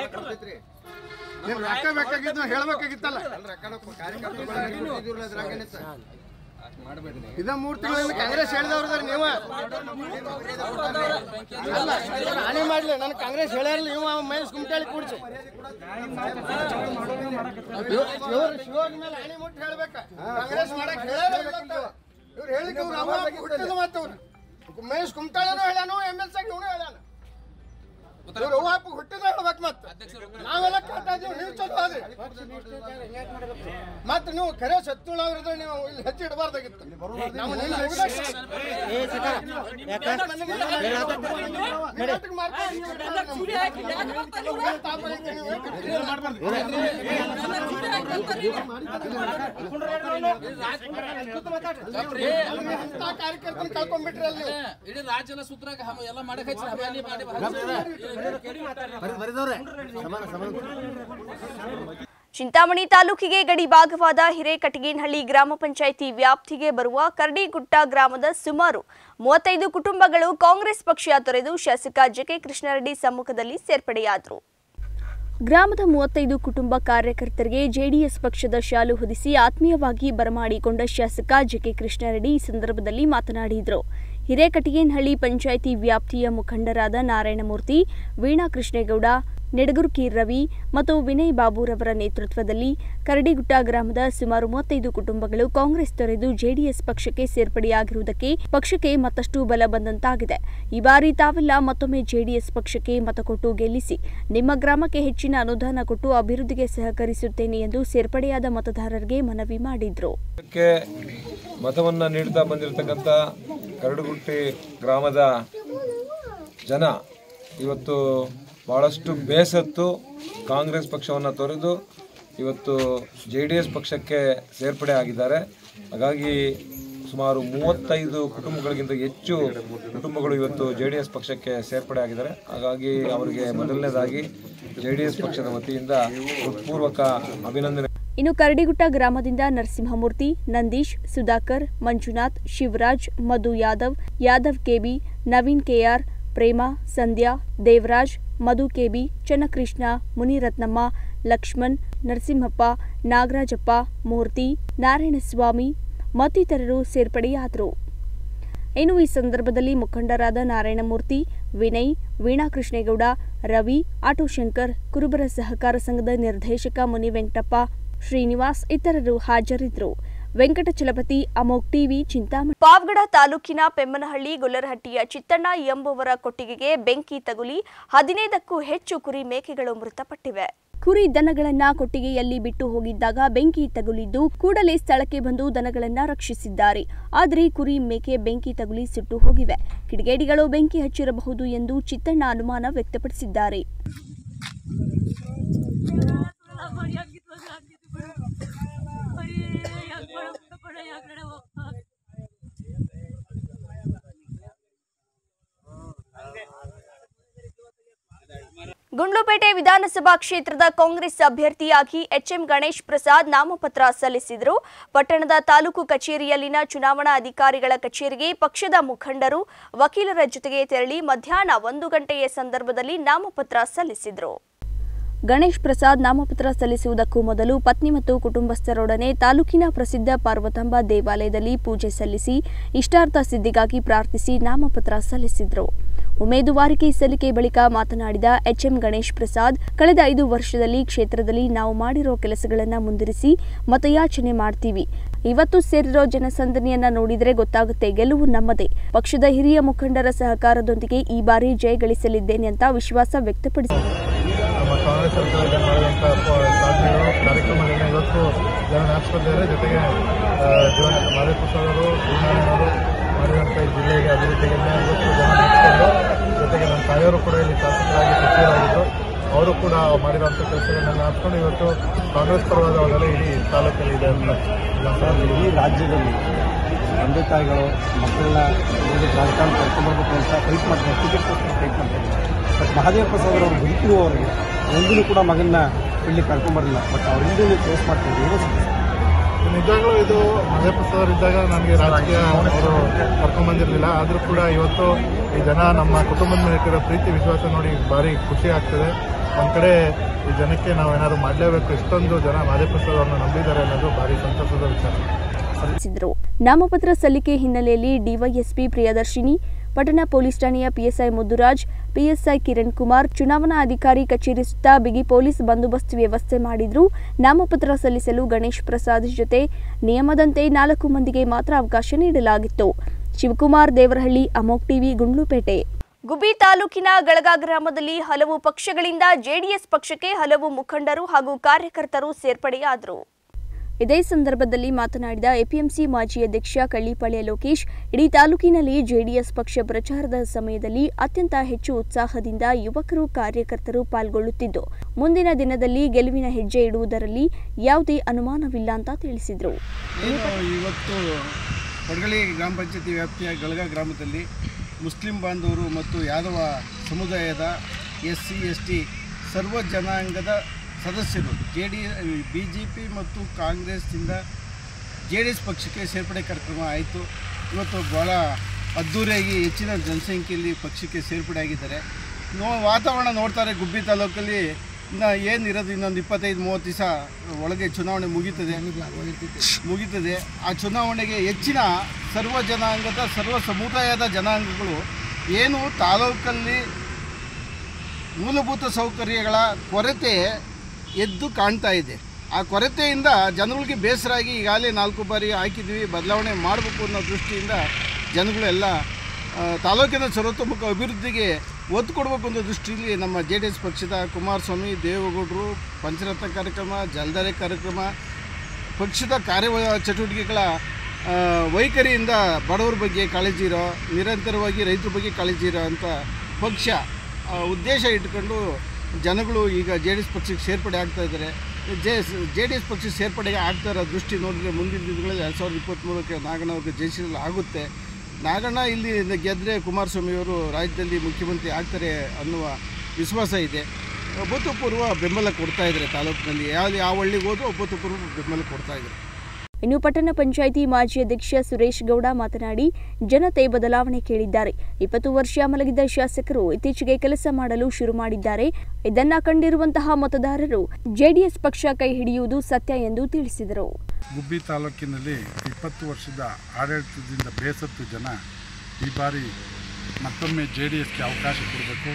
ನಿಮ್ ರೊಕ್ಕ ಬೇಕಾಗಿದ್ದು ಹೇಳ್ಬೇಕಾಗಿತ್ತಲ್ಲ ಇದ ಮೂರ್ ತಿಂಗಳಿಂದ ಕಾಂಗ್ರೆಸ್ ಹೇಳಿದವ್ರದ್ರಿ ನೀವು ಅಲ್ಲ ನಾನೇ ಮಾಡ್ಲಿ ನನ್ ಕಾಂಗ್ರೆಸ್ ಹೇಳ್ಯಾರಲ್ಲ ನೀವು ಮೈಸ್ ಕುಮಟಾಳಿ ಕೂಡ್ಸಿ ಇವ್ರು ಶಿವೋಗಿ ಮೇಲೆ ಹಣಿ ಮುಟ್ಟಿ ಹೇಳ್ಬೇಕ ಕಾಂಗ್ರೆಸ್ ಮಾಡಕ್ ಹೇಳ್ಯಾರ ಇವ್ರು ಹೇಳಿಕ್ಕೆ ಇವ್ರು ಅವ ಹುಟ್ಟಿದ ಮಾತವ್ರು ಮಹೇಶ್ ಕುಮಟಾಳನು ಹೇಳ್ಯಾನು ಎಮ್ ಎಲ್ ಸಿ ಇವನು ಹೇಳ್ಯಾನ ಇವ್ರು ಅವ್ವ ಅಪ್ಪ ಹುಟ್ಟಿದ ಹೇಳ್ಬೇಕು ಮತ್ತೆ ನಾವೆಲ್ಲ ಕೇಳ್ತಾ ಇದೀವಿ ನೀವು ಚಲೋ ಆದ್ರಿ ಮತ್ತೆ ನೀವು ಖರೆ ಸತ್ತುಳವ್ರಿದ್ರೆ ನೀವು ಇಲ್ಲಿ ಹೆಚ್ಚು ಇಡಬಾರ್ದಾಗಿತ್ತು ನಾವು ನೀವು ಕಾರ್ಯಕರ್ತನ ಕಳ್ಕೊಂಡ್ಬಿಟ್ರಿ ಅಲ್ಲಿ ಇಡೀ ರಾಜ್ಯ ಎಲ್ಲ ಸೂತ್ರಾಗ ಹಮ- ಎಲ್ಲ ಮಾಡಕ್ ಹಚ್ಚಿ ಹಮಾಲಿ ಮಾಡಿ ಚಿಂತಾಮಣಿ ತಾಲೂಕಿಗೆ ಗಡಿ ಭಾಗವಾದ ಹಿರೇಕಟಗೇನಹಳ್ಳಿ ಗ್ರಾಮ ಪಂಚಾಯಿತಿ ವ್ಯಾಪ್ತಿಗೆ ಬರುವ ಕರಡಿಗುಟ್ಟ ಗ್ರಾಮದ ಸುಮಾರು ಮೂವತ್ತೈದು ಕುಟುಂಬಗಳು ಕಾಂಗ್ರೆಸ್ ಪಕ್ಷ ತೊರೆದು ಶಾಸಕ ಜೆಕೆ ಕೃಷ್ಣಾರೆಡ್ಡಿ ಸಮ್ಮುಖದಲ್ಲಿ ಸೇರ್ಪಡೆಯಾದರು ಗ್ರಾಮದ ಮೂವತ್ತೈದು ಕುಟುಂಬ ಕಾರ್ಯಕರ್ತರಿಗೆ ಜೆಡಿಎಸ್ ಪಕ್ಷದ ಶಾಲು ಹೊದಿಸಿ ಆತ್ಮೀಯವಾಗಿ ಬರಮಾಡಿಕೊಂಡ ಶಾಸಕ ಜೆಕೆ ಕೃಷ್ಣಾರೆಡ್ಡಿ ಈ ಸಂದರ್ಭದಲ್ಲಿ ಮಾತನಾಡಿದರು ಹಿರೇಕಟಿಗೇನಹಳ್ಳಿ ಪಂಚಾಯಿತಿ ವ್ಯಾಪ್ತಿಯ ಮುಖಂಡರಾದ ನಾರಾಯಣಮೂರ್ತಿ ವೀಣಾ ಕೃಷ್ಣೇಗೌಡ ನೆಡಗುರ್ಕಿ ರವಿ ಮತ್ತು ವಿನಯ್ ಬಾಬುರವರ ನೇತೃತ್ವದಲ್ಲಿ ಕರಡಿಗುಟ್ಟ ಗ್ರಾಮದ ಸುಮಾರು ಮೂವತ್ತೈದು ಕುಟುಂಬಗಳು ಕಾಂಗ್ರೆಸ್ ತೊರೆದು ಜೆಡಿಎಸ್ ಪಕ್ಷಕ್ಕೆ ಸೇರ್ಪಡೆಯಾಗಿರುವುದಕ್ಕೆ ಪಕ್ಷಕ್ಕೆ ಮತ್ತಷ್ಟು ಬಲ ಬಂದಂತಾಗಿದೆ ಈ ಬಾರಿ ತಾವೆಲ್ಲ ಮತ್ತೊಮ್ಮೆ ಜೆಡಿಎಸ್ ಪಕ್ಷಕ್ಕೆ ಮತ ಕೊಟ್ಟು ಗೆಲ್ಲಿಸಿ ನಿಮ್ಮ ಗ್ರಾಮಕ್ಕೆ ಹೆಚ್ಚಿನ ಅನುದಾನ ಕೊಟ್ಟು ಅಭಿವೃದ್ಧಿಗೆ ಸಹಕರಿಸುತ್ತೇನೆ ಎಂದು ಸೇರ್ಪಡೆಯಾದ ಮತದಾರರಿಗೆ ಮನವಿ ಮಾಡಿದ್ರು ಇದಕ್ಕೆ ಮತವನ್ನು ನೀಡ್ತಾ ಬಂದಿರತಕ್ಕಂಥ ಕರಡುಗುಟ್ಟಿ ಗ್ರಾಮದ ಜನ ಇವತ್ತು ಭಾಳಷ್ಟು ಬೇಸತ್ತು ಕಾಂಗ್ರೆಸ್ ಪಕ್ಷವನ್ನು ತೊರೆದು ಇವತ್ತು ಜೆ ಡಿ ಎಸ್ ಪಕ್ಷಕ್ಕೆ ಸೇರ್ಪಡೆ ಆಗಿದ್ದಾರೆ ಹಾಗಾಗಿ ಸುಮಾರು ಮೂವತ್ತೈದು ಕುಟುಂಬಗಳಿಗಿಂತ ಹೆಚ್ಚು ಕುಟುಂಬಗಳು ಇವತ್ತು ಜೆ ಡಿ ಎಸ್ ಪಕ್ಷಕ್ಕೆ ಸೇರ್ಪಡೆ ಆಗಿದ್ದಾರೆ ಹಾಗಾಗಿ ಅವರಿಗೆ ಮೊದಲನೇದಾಗಿ ಜೆ ಡಿ ಎಸ್ ಪಕ್ಷದ ವತಿಯಿಂದ ಹೃತ್ಪೂರ್ವಕ ಅಭಿನಂದನೆ ಇನ್ನು ಕರಡಿಗುಟ್ಟ ಗ್ರಾಮದಿಂದ Narasimhamurthy Nandish Sudhakar Manjunath Shivaraj Madhu Yadav Yadav KB Naveen KR Prema Sandhya Devaraj Madhu KB Channakrishna Muniratnamma Laxman Narasimhappa Nagarajappa Murthy Narayanaswamy ಮತ್ತಿತರರು ಸೇರ್ಪಡೆಯಾದರು ಇನ್ನು ಈ ಸಂದರ್ಭದಲ್ಲಿ ಮುಖಂಡರಾದ ನಾರಾಯಣಮೂರ್ತಿ ವಿನಯ್ ವೀಣಾ ಕೃಷ್ಣೇಗೌಡ ರವಿ ಆಟೋ ಶಂಕರ್ ಕುರುಬರ ಸಹಕಾರ ಸಂಘದ ನಿರ್ದೇಶಕ ಮುನಿ ವೆಂಕಟಪ್ಪ ಶ್ರೀನಿವಾಸ್ ಇತರರು ಹಾಜರಿದ್ದರು ವೆಂಕಟಚಲಪತಿ ಅಮೋಕ್ ಟಿವಿ ಚಿಂತಾಮಣಿ ಪಾವಗಡ ತಾಲೂಕಿನ ಪೆಮ್ಮನಹಳ್ಳಿ ಗೊಲ್ಲರಹಟ್ಟಿಯ ಚಿತ್ತಣ್ಣ ಎಂಬುವರ ಕೊಟ್ಟಿಗೆಗೆ ಬೆಂಕಿ ತಗುಲಿ ಹದಿನೈದಕ್ಕೂ ಹೆಚ್ಚು ಕುರಿ ಮೇಕೆಗಳು ಮೃತಪಟ್ಟಿವೆ ಕುರಿ ದನಗಳನ್ನ ಕೊಟ್ಟಿಗೆಯಲ್ಲಿ ಬಿಟ್ಟು ಹೋಗಿದ್ದಾಗ ಬೆಂಕಿ ತಗುಲಿದ್ದು ಕೂಡಲೇ ಸ್ಥಳಕ್ಕೆ ಬಂದು ದನಗಳನ್ನ ರಕ್ಷಿಸಿದ್ದಾರೆ ಆದರೆ ಕುರಿ ಮೇಕೆ ಬೆಂಕಿ ತಗುಲಿ ಸುಟ್ಟು ಹೋಗಿವೆ ಕಿಡಿಗೇಡಿಗಳು ಬೆಂಕಿ ಹಚ್ಚಿರಬಹುದು ಎಂದು ಚಿತ್ತಣ್ಣ ಅನುಮಾನ ವ್ಯಕ್ತಪಡಿಸಿದ್ದಾರೆ ಗುಂಡ್ಲುಪೇಟೆ ವಿಧಾನಸಭಾ ಕ್ಷೇತ್ರದ ಕಾಂಗ್ರೆಸ್ ಅಭ್ಯರ್ಥಿಯಾಗಿ ಎಚ್ಎಂ ಗಣೇಶ್ ಪ್ರಸಾದ್ ನಾಮಪತ್ರ ಸಲ್ಲಿಸಿದರು ಪಟ್ಟಣದ ತಾಲೂಕು ಕಚೇರಿಯಲ್ಲಿನ ಚುನಾವಣಾ ಅಧಿಕಾರಿಗಳ ಕಚೇರಿಗೆ ಪಕ್ಷದ ಮುಖಂಡರು ವಕೀಲರ ಜೊತೆಗೆ ತೆರಳಿ ಮಧ್ಯಾಹ್ನ ಒಂದು ಗಂಟೆಯ ಸಂದರ್ಭದಲ್ಲಿ ನಾಮಪತ್ರ ಸಲ್ಲಿಸಿದರು ಗಣೇಶ್ ಪ್ರಸಾದ್ ನಾಮಪತ್ರ ಸಲ್ಲಿಸುವುದಕ್ಕೂ ಮೊದಲು ಪತ್ನಿ ಮತ್ತು ಕುಟುಂಬಸ್ಥರೊಡನೆ ತಾಲೂಕಿನ ಪ್ರಸಿದ್ಧ ಪಾರ್ವತಂಬ ದೇವಾಲಯದಲ್ಲಿ ಪೂಜೆ ಸಲ್ಲಿಸಿ ಇಷ್ಟಾರ್ಥ ಸಿದ್ಧಿಗಾಗಿ ಪ್ರಾರ್ಥಿಸಿ ನಾಮಪತ್ರ ಸಲ್ಲಿಸಿದರು ಉಮೇದುವಾರಿಕೆ ಸಲ್ಲಿಕೆ ಬಳಿಕ ಮಾತನಾಡಿದ ಎಚ್ಎಂ ಗಣೇಶ್ ಪ್ರಸಾದ್ ಕಳೆದ ಐದು ವರ್ಷದಲ್ಲಿ ಕ್ಷೇತ್ರದಲ್ಲಿ ನಾವು ಮಾಡಿರೋ ಕೆಲಸಗಳನ್ನ ಮುಂದಿರಿಸಿ ಮತಯಾಚನೆ ಮಾಡ್ತೀವಿ ಇವತ್ತು ಸೇರಿರೋ ಜನಸಂದಣಿಯನ್ನ ನೋಡಿದ್ರೆ ಗೊತ್ತಾಗುತ್ತೆ ಗೆಲುವು ನಮ್ಮದೇ ಪಕ್ಷದ ಹಿರಿಯ ಮುಖಂಡರ ಸಹಕಾರದೊಂದಿಗೆ ಈ ಬಾರಿ ಜಯ ಗಳಿಸಲಿದ್ದೇನೆ ಅಂತ ವಿಶ್ವಾಸ ವ್ಯಕ್ತಪಡಿಸಿದರು ನಮ್ಮ ಕಾಂಗ್ರೆಸ್ ಸರ್ಕಾರದಲ್ಲಿ ಮಾಡಿದಂಥ ಸಾಧನೆಗಳು ಕಾರ್ಯಕ್ರಮಗಳನ್ನ ಇವತ್ತು ಜನ ಜ್ಞಾಪಿಸ್ಕೊತಿದ್ದಾರೆ ಜೊತೆಗೆ ಆ, ಜೀವನ ಮಾದೇಶ್ ಪ್ರಸಾದ್ ಅವರು ಗುರುನಾರಾಯಣ್ ಅವರು ಮಾಡಿದಂಥ ಈ ಜಿಲ್ಲೆಗೆ ಅಭಿವೃದ್ಧಿಗೆ ಇವತ್ತು ಜನ ಮೆಚ್ಚಿಕೊಂಡು ಜೊತೆಗೆ ನನ್ನ ತಾಯಿಯವರು ಕೂಡ ಇಲ್ಲಿ ಶಾಸಕರಾಗಿ ಸಚಿವರಾಗಿದ್ದು ಅವರು ಕೂಡ ಮಾಡಿರುವಂಥ ಕೆಲಸಗಳನ್ನೆಲ್ಲ ಹಾಕೊಂಡು ಇವತ್ತು ಕಾಂಗ್ರೆಸ್ ಪರವಾದ ಒಲವು ಇಡೀ ತಾಲೂಕಲ್ಲಿ ಇದೆ ಅಂತ ಸರ್ ಈ ರಾಜ್ಯದಲ್ಲಿ ತಂದೆ ತಾಯಿಗಳು ಮಕ್ಕಳನ್ನ ಇಲ್ಲಿ ರಾಜಕಾರಣ ಕರ್ಕೊಂಡ್ಬರ್ಬೇಕು ಅಂತ ಫೈಟ್ ಮಾಡ್ತಾರೆ ಟಿಕೆಟ್ಗೋಸ್ಕರ ಫೈಟ್ ಮಾಡ್ತಾರೆ ಬಟ್ ಮಹಾದೇವ ಪ್ರಸಾದ್ ಅವರು ಬದುಕಿರುವವರಿಗೆ ಒಂದಿನೂ ಕೂಡ ಮಗನ್ನ ಇಲ್ಲಿ ಕರ್ಕೊಂಬರಲಿಲ್ಲ ಬಟ್ ಅವ್ರ ಹಿಂದೆ ನೀವು ಫೇಸ್ ಮಾಡ್ತಿದ್ದೀವಿ ಏನೋ ಸಮಸ್ಯೆ ನಿಜವಾಗ್ಲೂ ಇದು ಮಧ್ಯ ಪ್ರಸಾದ್ ಇದ್ದಾಗ ನನಗೆ ರಾಜಕೀಯ ಅವರು ಕರ್ಕೊಂಡ್ಬಂದಿರಲಿಲ್ಲ ಆದರೂ ಕೂಡ ಇವತ್ತು ಈ ಜನ ನಮ್ಮ ಕುಟುಂಬದ ಮೇಲೆ ಇಟ್ಟಿರೋ ಪ್ರೀತಿ ವಿಶ್ವಾಸ ನೋಡಿ ಭಾರಿ ಖುಷಿ ಆಗ್ತದೆ ಒಂದ್ ಕಡೆ ಈ ಜನಕ್ಕೆ ನಾವು ಏನಾದ್ರು ಮಾಡಲೇಬೇಕು ಇಷ್ಟೊಂದು ಜನ ಮಧ್ಯ ಪ್ರಸಾದ್ ಅವ್ರನ್ನ ನಂಬಿದ್ದಾರೆ ಅನ್ನೋದು ಭಾರಿ ಸಂತಸದ ವಿಚಾರ ತಿಳಿಸಿದರು ನಾಮಪತ್ರ ಸಲ್ಲಿಕೆ ಹಿನ್ನೆಲೆಯಲ್ಲಿ ಡಿವೈಎಸ್ಪಿ ಪ್ರಿಯದರ್ಶಿನಿ ಪಟ್ಟಣ ಪೊಲೀಸ್ ಠಾಣೆಯ ಪಿಎಸ್ಐ ಮುದ್ದುರಾಜ್ ಪಿಎಸ್ಐ ಕಿರಣ್ ಕುಮಾರ್ ಚುನಾವಣಾ ಅಧಿಕಾರಿ ಕಚೇರಿ ಸುತ್ತ ಬಿಗಿ ಪೊಲೀಸ್ ಬಂದೋಬಸ್ತ್ ವ್ಯವಸ್ಥೆ ಮಾಡಿದ್ರು ನಾಮಪತ್ರ ಸಲ್ಲಿಸಲು ಗಣೇಶ್ ಪ್ರಸಾದ್ ಜೊತೆ ನಿಯಮದಂತೆ ನಾಲ್ಕು ಮಂದಿಗೆ ಮಾತ್ರ ಅವಕಾಶ ನೀಡಲಾಗಿತ್ತು ಶಿವಕುಮಾರ್ ದೇವರಹಳ್ಳಿ ಅಮೋಕ್ ಟಿವಿ ಗುಂಡ್ಲುಪೇಟೆ ಗುಬ್ಬಿ ತಾಲೂಕಿನ ಗಳಗ ಗ್ರಾಮದಲ್ಲಿ ಹಲವು ಪಕ್ಷಗಳಿಂದ ಜೆಡಿಎಸ್ ಪಕ್ಷಕ್ಕೆ ಹಲವು ಮುಖಂಡರು ಹಾಗೂ ಕಾರ್ಯಕರ್ತರು ಸೇರ್ಪಡೆಯಾದರು ಇದೇ ಸಂದರ್ಭದಲ್ಲಿ ಮಾತನಾಡಿದ ಎಪಿಎಂಸಿ ಮಾಜಿ ಅಧ್ಯಕ್ಷ ಕಳ್ಳಿಪಾಳ್ಯ ಲೋಕೇಶ್ ಇಡೀ ತಾಲೂಕಿನಲ್ಲಿ ಜೆಡಿಎಸ್ ಪಕ್ಷ ಪ್ರಚಾರದ ಸಮಯದಲ್ಲಿ ಅತ್ಯಂತ ಹೆಚ್ಚು ಉತ್ಸಾಹದಿಂದ ಯುವಕರು ಕಾರ್ಯಕರ್ತರು ಪಾಲ್ಗೊಳ್ಳುತ್ತಿದ್ದು ಮುಂದಿನ ದಿನದಲ್ಲಿ ಗೆಲುವಿನ ಹೆಜ್ಜೆ ಇಡುವುದರಲ್ಲಿ ಯಾವುದೇ ಅನುಮಾನವಿಲ್ಲ ಅಂತ ತಿಳಿಸಿದರು ಏನು ಇವತ್ತು ಕೊಡಗಳಿ ಗ್ರಾಮ ಪಂಚಾಯತಿ ವ್ಯಾಪ್ತಿಯ ಗಳಗ ಗ್ರಾಮದಲ್ಲಿ ಮುಸ್ಲಿಂ ಬಾಂಧವರು ಮತ್ತು ಯಾದವ ಸಮುದಾಯದ ಎಸ್ ಸಿ ಎಸ್ ಟಿ ಸರ್ವ ಜನಾಂಗದ ಸದಸ್ಯರು J D B J P ಮತ್ತು ಕಾಂಗ್ರೆಸ್ನಿಂದ ಜೆ ಡಿ ಎಸ್ ಪಕ್ಷಕ್ಕೆ ಸೇರ್ಪಡೆ ಕಾರ್ಯಕ್ರಮ ಆಯಿತು ಇವತ್ತು ಭಾಳ ಅದ್ಧೂರಿಯಾಗಿ ಹೆಚ್ಚಿನ ಜನಸಂಖ್ಯೆಯಲ್ಲಿ ಪಕ್ಷಕ್ಕೆ ಸೇರ್ಪಡೆ ಆಗಿದ್ದಾರೆ ನೋ ವಾತಾವರಣ ನೋಡ್ತಾರೆ ಗುಬ್ಬಿ ತಾಲೂಕಲ್ಲಿ ಇನ್ನು ಏನಿರೋದು ಇನ್ನೊಂದು ಇಪ್ಪತ್ತೈದು ಮೂವತ್ತು ದಿವಸ ಒಳಗೆ ಚುನಾವಣೆ ಮುಗೀತದೆ ಮುಗೀತದೆ ಆ ಚುನಾವಣೆಗೆ ಹೆಚ್ಚಿನ ಸರ್ವ ಜನಾಂಗದ ಸರ್ವ ಸಮುದಾಯದ ಜನಾಂಗಗಳು ಏನು ತಾಲೂಕಲ್ಲಿ ಮೂಲಭೂತ ಸೌಕರ್ಯಗಳ ಕೊರತೆ ಎದ್ದು ಕಾಣ್ತಾ ಇದೆ ಆ ಕೊರತೆಯಿಂದ ಜನಗಳಿಗೆ ಬೇಸರಾಗಿ ಈಗಾಗಲೇ ನಾಲ್ಕು ಬಾರಿ ಹಾಕಿದ್ವಿ ಬದಲಾವಣೆ ಮಾಡಬೇಕು ಅನ್ನೋ ದೃಷ್ಟಿಯಿಂದ ಜನಗಳೆಲ್ಲ ಆ, ತಾಲೂಕಿನ ಸರ್ವತೋಮುಖ ಅಭಿವೃದ್ಧಿಗೆ ಒತ್ತು ಕೊಡಬೇಕು ಅನ್ನೋ ದೃಷ್ಟಿಯಲ್ಲಿ ನಮ್ಮ ಜೆ ಡಿ ಎಸ್ ಪಕ್ಷದ ಕುಮಾರಸ್ವಾಮಿ ದೇವೇಗೌಡರು ಪಂಚರತ್ನ ಕಾರ್ಯಕ್ರಮ ಜಲಧಾರೆ ಕಾರ್ಯಕ್ರಮ ಪಕ್ಷದ ಕಾರ್ಯ ಚಟುವಟಿಕೆಗಳ ಆ, ವೈಖರಿಯಿಂದ ಬಡವರ ಬಗ್ಗೆ ಕಾಳಜಿ ಇರೋ ನಿರಂತರವಾಗಿ ರೈತರ ಬಗ್ಗೆ ಕಾಳಜಿ ಇರೋ ಅಂಥ ಪಕ್ಷ ಆ, ಉದ್ದೇಶ ಇಟ್ಕೊಂಡು ಜನಗಳು ಈಗ ಜೆ ಡಿ ಎಸ್ ಪಕ್ಷಕ್ಕೆ ಸೇರ್ಪಡೆ ಆಗ್ತಾ ಇದ್ದಾರೆ ಜೆ ಜೆ ಡಿ ಎಸ್ ಪಕ್ಷಕ್ಕೆ ಸೇರ್ಪಡೆ ಆಗ್ತಾ ಇರೋ ದೃಷ್ಟಿ ನೋಡಿದ್ರೆ ಮುಂದಿನ ದಿನಗಳಲ್ಲಿ ಎರಡು ಸಾವಿರದ ಇಪ್ಪತ್ತ್ಮೂರಕ್ಕೆ ನಾಗಣ್ಣ ಅವ್ರಿಗೆ ಜಯಿಸಲು ಆಗುತ್ತೆ ನಾಗಣ್ಣ ಇಲ್ಲಿ ಗೆದ್ದರೆ ಕುಮಾರಸ್ವಾಮಿಯವರು ರಾಜ್ಯದಲ್ಲಿ ಮುಖ್ಯಮಂತ್ರಿ ಆಗ್ತಾರೆ ಅನ್ನುವ ವಿಶ್ವಾಸ ಇದೆ ಅಭೂತಪೂರ್ವ ಬೆಂಬಲ ಕೊಡ್ತಾ ಇದ್ದಾರೆ ತಾಲೂಕಿನಲ್ಲಿ ಯಾವ್ದು ಯಾವ ಹಳ್ಳಿಗೆ ಹೋದ್ರೂ ಅಭೂತಪೂರ್ವ ಬೆಂಬಲ ಕೊಡ್ತಾ ಇದ್ದಾರೆ ಇನ್ನು ಪಟ್ಟಣ ಪಂಚಾಯಿತಿ ಮಾಜಿ ಅಧ್ಯಕ್ಷ ಸುರೇಶ್ ಗೌಡ ಮಾತನಾಡಿ ಜನತೆ ಬದಲಾವಣೆ ಕೇಳಿದ್ದಾರೆ ಇಪ್ಪತ್ತು ವರ್ಷ ಮಲಗಿದ್ದ ಶಾಸಕರು ಇತ್ತೀಚೆಗೆ ಕೆಲಸ ಮಾಡಲು ಶುರು ಮಾಡಿದ್ದಾರೆ ಇದನ್ನ ಕಂಡಿರುವಂತಹ ಮತದಾರರು ಜೆಡಿಎಸ್ ಪಕ್ಷ ಕೈ ಹಿಡಿಯುವುದು ಸತ್ಯ ಎಂದು ತಿಳಿಸಿದರು ಗುಬ್ಬಿ ತಾಲೂಕಿನಲ್ಲಿ ಇಪ್ಪತ್ತು ವರ್ಷದ ಆಡಳಿತದಿಂದ ಬೇಸತ್ತು ಜನ ಈ ಬಾರಿ ಮತ್ತೊಮ್ಮೆ ಜೆ ಡಿ ಎಸ್ಗೆ ಅವಕಾಶ ಕೊಡಬೇಕು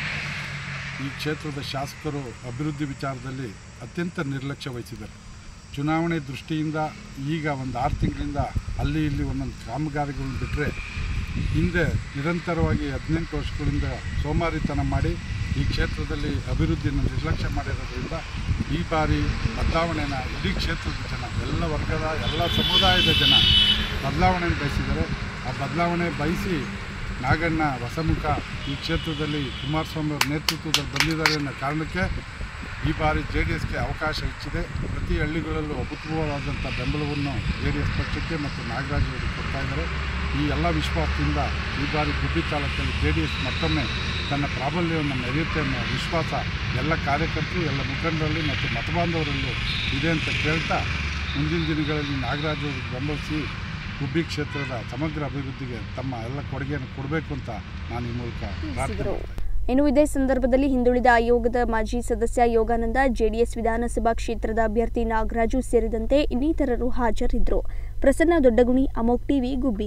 ಈ ಕ್ಷೇತ್ರದ ಶಾಸಕರು ಅಭಿವೃದ್ಧಿ ವಿಚಾರದಲ್ಲಿ ಅತ್ಯಂತ ನಿರ್ಲಕ್ಷ್ಯ ವಹಿಸಿದ್ದಾರೆ ಚುನಾವಣೆ ದೃಷ್ಟಿಯಿಂದ ಈಗ ಒಂದು ಆರು ತಿಂಗಳಿಂದ ಅಲ್ಲಿ ಇಲ್ಲಿ ಒಂದೊಂದು ಕಾಮಗಾರಿಗಳನ್ನು ಬಿಟ್ಟರೆ ಹಿಂದೆ ನಿರಂತರವಾಗಿ ಹದಿನೆಂಟು ವರ್ಷಗಳಿಂದ ಸೋಮಾರಿತನ ಮಾಡಿ ಈ ಕ್ಷೇತ್ರದಲ್ಲಿ ಅಭಿವೃದ್ಧಿಯನ್ನು ನಿರ್ಲಕ್ಷ್ಯ ಮಾಡಿರೋದ್ರಿಂದ ಈ ಬಾರಿ ಬದಲಾವಣೆನ ಇಡೀ ಕ್ಷೇತ್ರದ ಜನ ಎಲ್ಲ ವರ್ಗದ ಎಲ್ಲ ಸಮುದಾಯದ ಜನ ಬದಲಾವಣೆಯನ್ನು ಬಯಸಿದ್ದಾರೆ ಆ ಬದಲಾವಣೆ ಬಯಸಿ ನಾಗಣ್ಣ ಹೊಸಮುಖ ಈ ಕ್ಷೇತ್ರದಲ್ಲಿ ಕುಮಾರಸ್ವಾಮಿ ಅವರ ನೇತೃತ್ವದಲ್ಲಿ ಬಂದಿದ್ದಾರೆ ಅನ್ನೋ ಕಾರಣಕ್ಕೆ ಈ ಬಾರಿ ಜೆ ಡಿ ಎಸ್ಗೆ ಅವಕಾಶ ಹೆಚ್ಚಿದೆ ಪ್ರತಿ ಹಳ್ಳಿಗಳಲ್ಲೂ ಅಭೂತಪೂರ್ವವಾದಂಥ ಬೆಂಬಲವನ್ನು ಜೆ ಡಿ ಎಸ್ ಪಕ್ಷಕ್ಕೆ ಮತ್ತು ನಾಗರಾಜ್ ಅವರಿಗೆ ಕೊಡ್ತಾ ಇದ್ದಾರೆ ಈ ಎಲ್ಲ ವಿಶ್ವಾಸದಿಂದ ಈ ಬಾರಿ ಗುಬ್ಬಿ ತಾಲೂಕಲ್ಲಿ ಜೆ ಡಿ ಎಸ್ ಮತ್ತೊಮ್ಮೆ ತನ್ನ ಪ್ರಾಬಲ್ಯವನ್ನು ಮೆರೆಯುತ್ತೆ ಅನ್ನೋ ವಿಶ್ವಾಸ ಎಲ್ಲ ಕಾರ್ಯಕರ್ತರು ಎಲ್ಲ ಮುಖಂಡರಲ್ಲಿ ಮತ್ತು ಮತಬಾಂಧವರಲ್ಲೂ ಇದೆ ಅಂತ ಕೇಳ್ತಾ ಮುಂದಿನ ದಿನಗಳಲ್ಲಿ ನಾಗರಾಜ್ ಅವರಿಗೆ ಬೆಂಬಲಿಸಿ ಗುಬ್ಬಿ ಕ್ಷೇತ್ರದ ಸಮಗ್ರ ಅಭಿವೃದ್ಧಿಗೆ ತಮ್ಮ ಎಲ್ಲ ಕೊಡುಗೆಯನ್ನು ಕೊಡಬೇಕು ಅಂತ ನಾನು ಈ ಮೂಲಕ ಪ್ರಾರ್ಥನೆ ಮಾಡ್ತೀನಿ. ಇನ್ನು ಇದೇ ಸಂದರ್ಭದಲ್ಲಿ ಹಿಂದುಳಿದ ಆಯೋಗದ ಮಾಜಿ ಸದಸ್ಯ ಯೋಗಾನಂದ ಜೆಡಿಎಸ್ ವಿಧಾನಸಭಾ ಕ್ಷೇತ್ರದ ಅಭ್ಯರ್ಥಿ ನಾಗರಾಜು ಸೇರಿದಂತೆ ಇನ್ನಿತರರು ಹಾಜರಿದ್ದರು ಪ್ರಸನ್ನ ದೊಡ್ಡಗುಣಿ ಅಮೋಕ್ ಟಿವಿ ಗುಬ್ಬಿ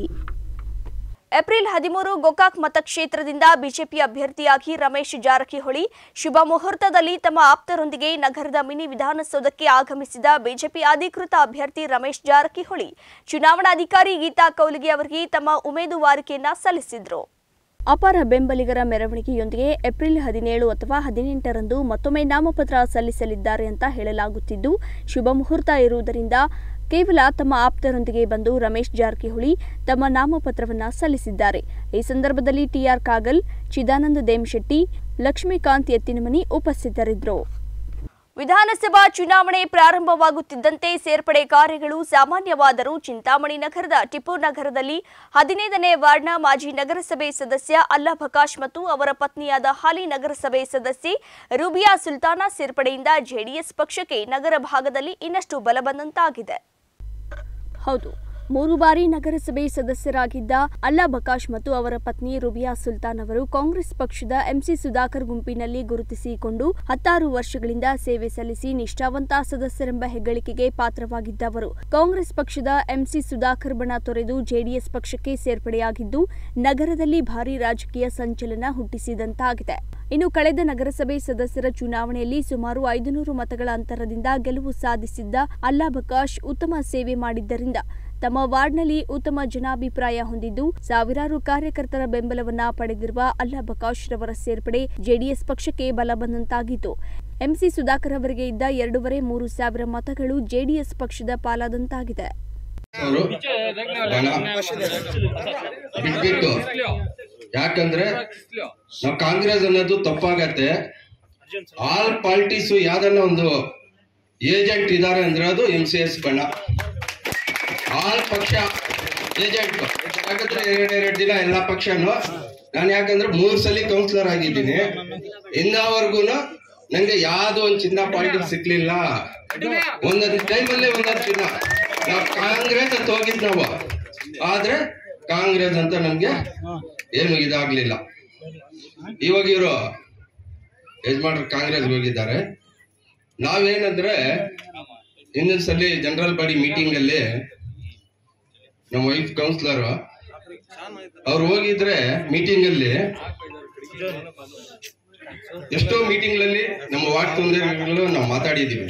ಏಪ್ರಿಲ್ ಹದಿಮೂರು ಗೋಕಾಕ್ ಮತಕ್ಷೇತ್ರದಿಂದ ಬಿಜೆಪಿ ಅಭ್ಯರ್ಥಿಯಾಗಿ ರಮೇಶ್ ಜಾರಕಿಹೊಳಿ ಶುಭ ಮುಹೂರ್ತದಲ್ಲಿ ತಮ್ಮ ಆಪ್ತರೊಂದಿಗೆ ನಗರದ ಮಿನಿ ವಿಧಾನಸೌಧಕ್ಕೆ ಆಗಮಿಸಿದ ಬಿಜೆಪಿ ಅಧಿಕೃತ ಅಭ್ಯರ್ಥಿ ರಮೇಶ್ ಜಾರಕಿಹೊಳಿ ಚುನಾವಣಾಧಿಕಾರಿ ಗೀತಾ ಕೌಲಿಗೆ ಅವರಿಗೆ ತಮ್ಮ ಉಮೇದುವಾರಿಕೆಯನ್ನ ಸಲ್ಲಿಸಿದ್ರು ಅಪಾರ ಬೆಂಬಲಿಗರ ಮೆರವಣಿಗೆಯೊಂದಿಗೆ ಏಪ್ರಿಲ್ ಹದಿನೇಳು ಅಥವಾ ಹದಿನೆಂಟರಂದು ಮತ್ತೊಮ್ಮೆ ನಾಮಪತ್ರ ಸಲ್ಲಿಸಲಿದ್ದಾರೆ ಅಂತ ಹೇಳಲಾಗುತ್ತಿದ್ದು ಶುಭ ಮುಹೂರ್ತ ಇರುವುದರಿಂದ ಕೇವಲ ತಮ್ಮ ಆಪ್ತರೊಂದಿಗೆ ಬಂದು ರಮೇಶ್ ಜಾರಕಿಹೊಳಿ ತಮ್ಮ ನಾಮಪತ್ರವನ್ನ ಸಲ್ಲಿಸಿದ್ದಾರೆ ಈ ಸಂದರ್ಭದಲ್ಲಿ ಟಿಆರ್ ಕಾಗಲ್ ಚಿದಾನಂದ ದೇಮಶೆಟ್ಟಿ ಲಕ್ಷ್ಮೀಕಾಂತ್ ಎತ್ತಿನಮನಿ ಉಪಸ್ಥಿತರಿದ್ದರು ವಿಧಾನಸಭಾ ಚುನಾವಣೆ ಪ್ರಾರಂಭವಾಗುತ್ತಿದ್ದಂತೆ ಸೇರ್ಪಡೆ ಕಾರ್ಯಗಳು ಸಾಮಾನ್ಯವಾದರೂ ಚಿಂತಾಮಣಿ ನಗರದ ಟಿಪ್ಪು ನಗರದಲ್ಲಿ ಹದಿನೈದನೇ ವಾರ್ಡ್ನ ಮಾಜಿ ನಗರಸಭೆ ಸದಸ್ಯ ಅಲ್ಲಾ ಪ್ರಕಾಶ್ ಮತ್ತು ಅವರ ಪತ್ನಿಯಾದ ಹಾಲಿ ನಗರಸಭೆ ಸದಸ್ಯೆ ರೂಬಿಯಾ ಸುಲ್ತಾನಾ ಸೇರ್ಪಡೆಯಿಂದ ಜೆಡಿಎಸ್ ಪಕ್ಷಕ್ಕೆ ನಗರ ಭಾಗದಲ್ಲಿ ಇನ್ನಷ್ಟು ಬಲ ಬಂದಂತಾಗಿದೆ ಹೌದು ಮೂರು ಬಾರಿ ನಗರಸಭೆ ಸದಸ್ಯರಾಗಿದ್ದ ಅಲ್ಲಾ ಬಕಾಶ್ ಮತ್ತು ಅವರ ಪತ್ನಿ ರುಬಿಯಾ ಸುಲ್ತಾನ್ ಅವರು ಕಾಂಗ್ರೆಸ್ ಪಕ್ಷದ ಎಂಸಿ ಸುಧಾಕರ್ ಗುಂಪಿನಲ್ಲಿ ಗುರುತಿಸಿಕೊಂಡು ಹತ್ತಾರು ವರ್ಷಗಳಿಂದ ಸೇವೆ ಸಲ್ಲಿಸಿ ನಿಷ್ಠಾವಂತ ಸದಸ್ಯರೆಂಬ ಹೆಗ್ಗಳಿಕೆಗೆ ಪಾತ್ರವಾಗಿದ್ದವರು ಕಾಂಗ್ರೆಸ್ ಪಕ್ಷದ ಎಂಸಿ ಸುಧಾಕರ್ ಬಣ ತೊರೆದು ಜೆಡಿಎಸ್ ಪಕ್ಷಕ್ಕೆ ಸೇರ್ಪಡೆಯಾಗಿದ್ದು ನಗರದಲ್ಲಿ ಭಾರೀ ರಾಜಕೀಯ ಸಂಚಲನ ಹುಟ್ಟಿಸಿದಂತಾಗಿದೆ ಇನ್ನು ಕಳೆದ ನಗರಸಭೆ ಸದಸ್ಯರ ಚುನಾವಣೆಯಲ್ಲಿ ಸುಮಾರು ಐದುನೂರು ಮತಗಳ ಅಂತರದಿಂದ ಗೆಲುವು ಸಾಧಿಸಿದ್ದ ಅಲ್ಲಾ ಬಕಾಶ್ ಉತ್ತಮ ಸೇವೆ ಮಾಡಿದ್ದರಿಂದ ತಮ್ಮ ವಾರ್ಡ್ನಲ್ಲಿ ಉತ್ತಮ ಜನಾಭಿಪ್ರಾಯ ಹೊಂದಿದ್ದು ಸಾವಿರಾರು ಕಾರ್ಯಕರ್ತರ ಬೆಂಬಲವನ್ನ ಪಡೆದಿರುವ ಅಲ್ಲಾ ಬಕಾಶ್ ರವರ ಸೇರ್ಪಡೆ ಜೆಡಿಎಸ್ ಪಕ್ಷಕ್ಕೆ ಬಲ ಬಂದಂತಾಗಿತ್ತು ಎಂಸಿ ಸುಧಾಕರ್ ಅವರಿಗೆ ಇದ್ದ ಎರಡೂವರೆ ಮೂರು ಸಾವಿರ ಮತಗಳು ಜೆಡಿಎಸ್ ಪಕ್ಷದ ಪಾಲಾದಂತಾಗಿದೆ ಅವರು ಬಿಟ್ಬಿಟ್ಟು ಯಾಕಂದ್ರೆ ನಾವು ಕಾಂಗ್ರೆಸ್ ಅನ್ನೋದು ತಪ್ಪಾಗತ್ತೆ ಆಲ್ ಪಾರ್ಟೀಸು ಯಾವ್ದನ್ನ ಒಂದು ಏಜೆಂಟ್ ಇದಾರೆ ಅಂದ್ರೆ ಅದು ಎಂ ಸಿ ಎಸ್ ಬಣ ಆಲ್ ಪಕ್ಷ ಏಜೆಂಟ್ ಯಾಕಂದ್ರೆ ಎರಡ್ ಎರಡ್ ದಿನ ಎಲ್ಲಾ ಪಕ್ಷನು ನಾನು ಯಾಕಂದ್ರೆ ಮೂರ್ ಸಲ ಕೌನ್ಸಿಲರ್ ಆಗಿದ್ದೀನಿ ಇನ್ನವರೆಗೂ ನಂಗೆ ಯಾವ್ದು ಒಂದು ಚಿನ್ನ ಪಾರ್ಟಿ ಸಿಕ್ಲಿಲ್ಲ ಒಂದೊಂದು ಟೈಮಲ್ಲೇ ಒಂದೊಂದು ಚಿನ್ನ ನಾವು ಕಾಂಗ್ರೆಸ್ ಅಂತ ಹೋಗಿದ್ ನಾವು ಆದ್ರೆ ಕಾಂಗ್ರೆಸ್ ಅಂತ ನಮ್ಗೆ ಏನು ಇದಾಗ್ಲಿಲ್ಲ ಇವಾಗ ಇವರು ಯಜಮಾನ್ರು ಕಾಂಗ್ರೆಸ್ ಹೋಗಿದ್ದಾರೆ ನಾವೇನಂದ್ರೆ ಹಿಂದಿನ ಸಲ ಜನರಲ್ ಬಾಡಿ ಮೀಟಿಂಗ್ ಅಲ್ಲಿ ನಮ್ಮ ವೈಫ್ ಕೌನ್ಸಿಲರ್ ಅವ್ರು ಹೋಗಿದ್ರೆ ಮೀಟಿಂಗ್ ಅಲ್ಲಿ ಎಷ್ಟೋ ಮೀಟಿಂಗ್ ಗಳಲ್ಲಿ ನಮ್ಮ ವಾರ್ಡ್ ತೊಂದರೆಗಳು ನಾವು ಮಾತಾಡಿದೀವಿ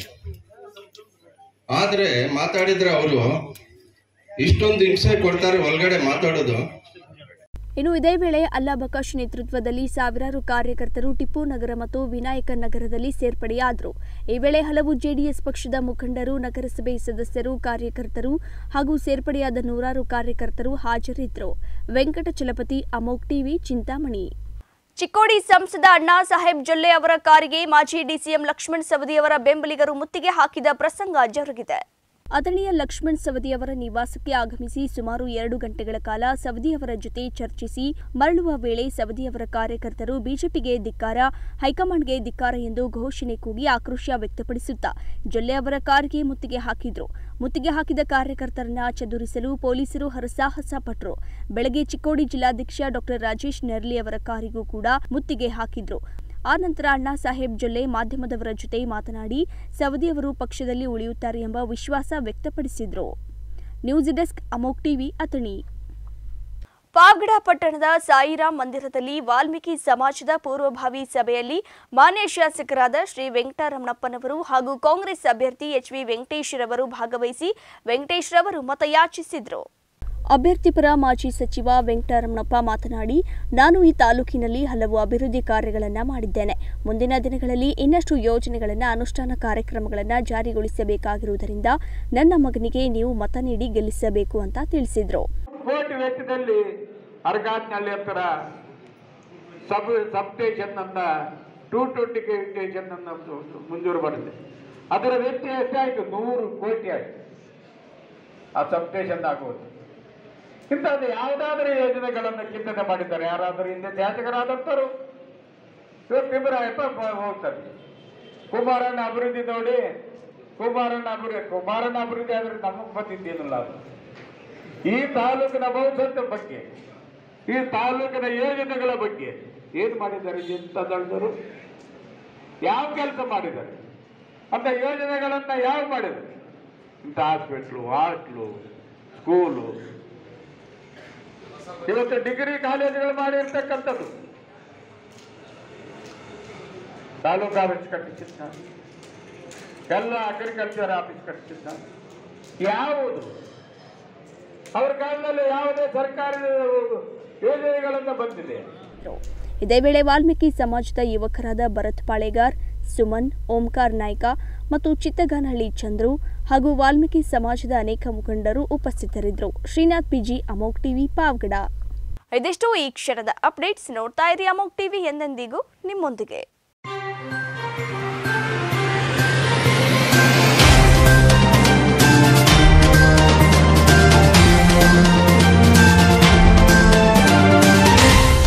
ಆದ್ರೆ ಮಾತಾಡಿದ್ರೆ ಅವರು ಇಷ್ಟೊಂದು ಹಿಂಸೆ ಕೊಡ್ತಾರೆ ಒಳಗಡೆ ಮಾತಾಡೋದು ಇನ್ನು ಇದೇ ವೇಳೆ ಅಲ್ಲಾ ಬಕಾಶ್ ನೇತೃತ್ವದಲ್ಲಿ ಸಾವಿರಾರು ಕಾರ್ಯಕರ್ತರು ಟಿಪ್ಪು ನಗರ ಮತ್ತು ವಿನಾಯಕ ನಗರದಲ್ಲಿ ಸೇರ್ಪಡೆಯಾದರು ಈ ವೇಳೆ ಹಲವು ಜೆಡಿಎಸ್ ಪಕ್ಷದ ಮುಖಂಡರು ನಗರಸಭೆ ಸದಸ್ಯರು ಕಾರ್ಯಕರ್ತರು ಹಾಗೂ ಸೇರ್ಪಡೆಯಾದ ನೂರಾರು ಕಾರ್ಯಕರ್ತರು ಹಾಜರಿದ್ದರು ವೆಂಕಟಚಲಪತಿ ಅಮೋಕ್ ಟಿವಿ ಚಿಂತಾಮಣಿ ಚಿಕ್ಕೋಡಿ ಸಂಸದ ಅಣ್ಣಾ ಸಾಹೇಬ್ ಜೊಲ್ಲೆ ಅವರ ಕಾರಿಗೆ ಮಾಜಿ ಡಿಸಿಎಂ ಲಕ್ಷ್ಮಣ್ ಸವದಿಯವರ ಬೆಂಬಲಿಗರು ಮುತ್ತಿಗೆ ಹಾಕಿದ ಪ್ರಸಂಗ ಜರುಗಿದೆ ಅದನೆಯ ಲಕ್ಷ್ಮಣ್ ಸವದಿಯವರ ನಿವಾಸಕ್ಕೆ ಆಗಮಿಸಿ ಸುಮಾರು ಎರಡು ಗಂಟೆಗಳ ಕಾಲ ಸವದಿಯವರ ಜೊತೆ ಚರ್ಚಿಸಿ ಮರಳುವ ವೇಳೆ ಸವದಿಯವರ ಕಾರ್ಯಕರ್ತರು ಬಿಜೆಪಿಗೆ ಧಿಕ್ಕಾರ ಹೈಕಮಾಂಡ್ಗೆ ಧಿಕ್ಕಾರ ಎಂದು ಘೋಷಣೆ ಕೂಗಿ ಆಕ್ರೋಶ ವ್ಯಕ್ತಪಡಿಸುತ್ತಾ ಜೊಲ್ಲೆ ಅವರ ಕಾರಿಗೆ ಮುತ್ತಿಗೆ ಹಾಕಿದ್ರು ಮುತ್ತಿಗೆ ಹಾಕಿದ ಕಾರ್ಯಕರ್ತರನ್ನ ಚದುರಿಸಲು ಪೊಲೀಸರು ಹರಸಾಹಸ ಪಟ್ಟರು ಬೆಳಗ್ಗೆ ಚಿಕ್ಕೋಡಿ ಜಿಲ್ಲಾಧ್ಯಕ್ಷ ಡಾಕ್ಟರ್ ರಾಜೇಶ್ ನೆರ್ಲಿ ಅವರ ಕಾರಿಗೂ ಕೂಡ ಮುತ್ತಿಗೆ ಹಾಕಿದ್ರು ಆ ನಂತರ ಅಣ್ಣಾ ಸಾಹೇಬ್ ಜೊಲ್ಲೆ ಮಾಧ್ಯಮದವರ ಜೊತೆ ಮಾತನಾಡಿ ಸವದಿಯವರು ಪಕ್ಷದಲ್ಲಿ ಉಳಿಯುತ್ತಾರೆ ಎಂಬ ವಿಶ್ವಾಸ ವ್ಯಕ್ತಪಡಿಸಿದ್ರು news desk Amok TV Athani Pavagada ಪಟ್ಟಣದ ಸಾಯಿರಾಮ್ ಮಂದಿರದಲ್ಲಿ ವಾಲ್ಮೀಕಿ ಸಮಾಜದ ಪೂರ್ವಭಾವಿ ಸಭೆಯಲ್ಲಿ ಮಾನ್ಯ ಶಾಸಕರಾದ ಶ್ರೀ ವೆಂಕಟರಮಣಪ್ಪನವರು ಹಾಗೂ ಕಾಂಗ್ರೆಸ್ ಅಭ್ಯರ್ಥಿ ಎಚ್ ವಿ ವೆಂಕಟೇಶ್ ರವರು ಭಾಗವಹಿಸಿ ವೆಂಕಟೇಶ್ ರವರು ಮತಯಾಚಿಸಿದ್ರು ಅಭ್ಯರ್ಥಿ ಪರ ಮಾಜಿ ಸಚಿವ ವೆಂಕಟರಮಣಪ್ಪ ಮಾತನಾಡಿ ನಾನು ಈ ತಾಲೂಕಿನಲ್ಲಿ ಹಲವು ಅಭಿವೃದ್ಧಿ ಕಾರ್ಯಗಳನ್ನು ಮಾಡಿದ್ದೇನೆ ಮುಂದಿನ ದಿನಗಳಲ್ಲಿ ಇನ್ನಷ್ಟು ಯೋಜನೆಗಳನ್ನು ಅನುಷ್ಠಾನ ಕಾರ್ಯಕ್ರಮಗಳನ್ನು ಜಾರಿಗೊಳಿಸಬೇಕಾಗಿರುವುದರಿಂದ ನನ್ನ ಮಗನಿಗೆ ನೀವು ಮತ ನೀಡಿ ಗೆಲ್ಲಿಸಬೇಕು ಅಂತ ತಿಳಿಸಿದರು ಕೋಟಿ ವೆಚ್ಚದಲ್ಲಿ ಅರ್ಗಾತ್ನಳ್ಳಿ ಹತ್ತಿರ ಸಬ್ ಸಬ್ ಸ್ಟೇಷನ್ ಅನ್ನ ಟೂ ಟ್ವೆಂಟಿ ಕೆ ಸ್ಟೇಷನ್ ಅನ್ನ ಮಂಜೂರು ಮಾಡಿದೆ ಅದರ ವೆಚ್ಚ ಎಷ್ಟಾಯ್ತು ನೂರು ಕೋಟಿ ಆಯ್ತು ಆ ಸಬ್ ಸ್ಟೇಷನ್ ಆಗುವುದು ಇಂಥದ್ದು ಯಾವುದಾದ್ರೂ ಯೋಜನೆಗಳನ್ನು ಚಿಂತನೆ ಮಾಡಿದ್ದಾರೆ ಯಾರಾದರೂ ಹಿಂದೆ ಶಾಸಕರಾದಂಥವ್ರು ಇವತ್ತು ತಿಮ್ಮರಾಯಪ್ಪ ಹೋಗ್ತಾರೆ ಕುಮಾರಣ್ಣ ಅಭಿವೃದ್ಧಿ ನೋಡಿ ಕುಮಾರಣ್ಣ ಅಭಿವೃದ್ಧಿ ಕುಮಾರಣ್ಣ ಅಭಿವೃದ್ಧಿ ಆದ್ರೆ ನಮಗೆ ಬಂದಿದ್ದೇನಲ್ಲ ಅದು ಈ ತಾಲೂಕಿನ ಭವಿಷ್ಯದ ಬಗ್ಗೆ ಈ ತಾಲೂಕಿನ ಯೋಜನೆಗಳ ಬಗ್ಗೆ ಏನು ಮಾಡಿದ್ದಾರೆ ಇಂಥ ದೊಡ್ಡವರು ಯಾವ ಕೆಲಸ ಮಾಡಿದ್ದಾರೆ ಅಂತ ಯೋಜನೆಗಳನ್ನ ಯಾವ ಮಾಡಿದ್ದಾರೆ ಇಂಥ ಹಾಸ್ಪಿಟ್ಲು ಹಾಸ್ಟ್ಲು ಸ್ಕೂಲು ಇವತ್ತು ಡಿಗ್ರಿ ಕಾಲೇಜುಗಳು ಮಾಡಿರ್ತಕ್ಕಂಥದ್ದು ತಾಲೂಕು ಆಫೀಸ್ ಕಟ್ಟಿಸಿದ್ದ ಎಲ್ಲ ಅಗ್ರಿಕಲ್ಚರ್ ಆಫೀಸ್ ಕಟ್ಟಿಸಿದ್ದ ಯಾವುದು ಅವ್ರ ಕಾಲದಲ್ಲಿ ಯಾವುದೇ ಸರ್ಕಾರಿ ಯೋಜನೆಗಳನ್ನ ಬಂದಿದೆ ಇದೇ ವೇಳೆ ವಾಲ್ಮೀಕಿ ಸಮಾಜದ ಯುವಕರಾದ ಭರತ್ ಪಾಳೆಗಾರ್ ಸುಮನ್ ಓಂಕಾರ್ ನಾಯ್ಕ ಮತ್ತು ಚಿತ್ತಗಾನಹಳ್ಳಿ ಚಂದ್ರು ಹಾಗೂ ವಾಲ್ಮೀಕಿ ಸಮಾಜದ ಅನೇಕ ಮುಖಂಡರು ಉಪಸ್ಥಿತರಿದ್ದರು Srinath PG Amok TV Pavagada ಇದಿಷ್ಟು ಈ ಕ್ಷಣದ ಅಪ್ಡೇಟ್ಸ್ ನೋಡ್ತಾ ಇರಿ ಅಮೋಕ್ ಟಿವಿ ಎಂದೆಂದಿಗೂ ನಿಮ್ಮೊಂದಿಗೆ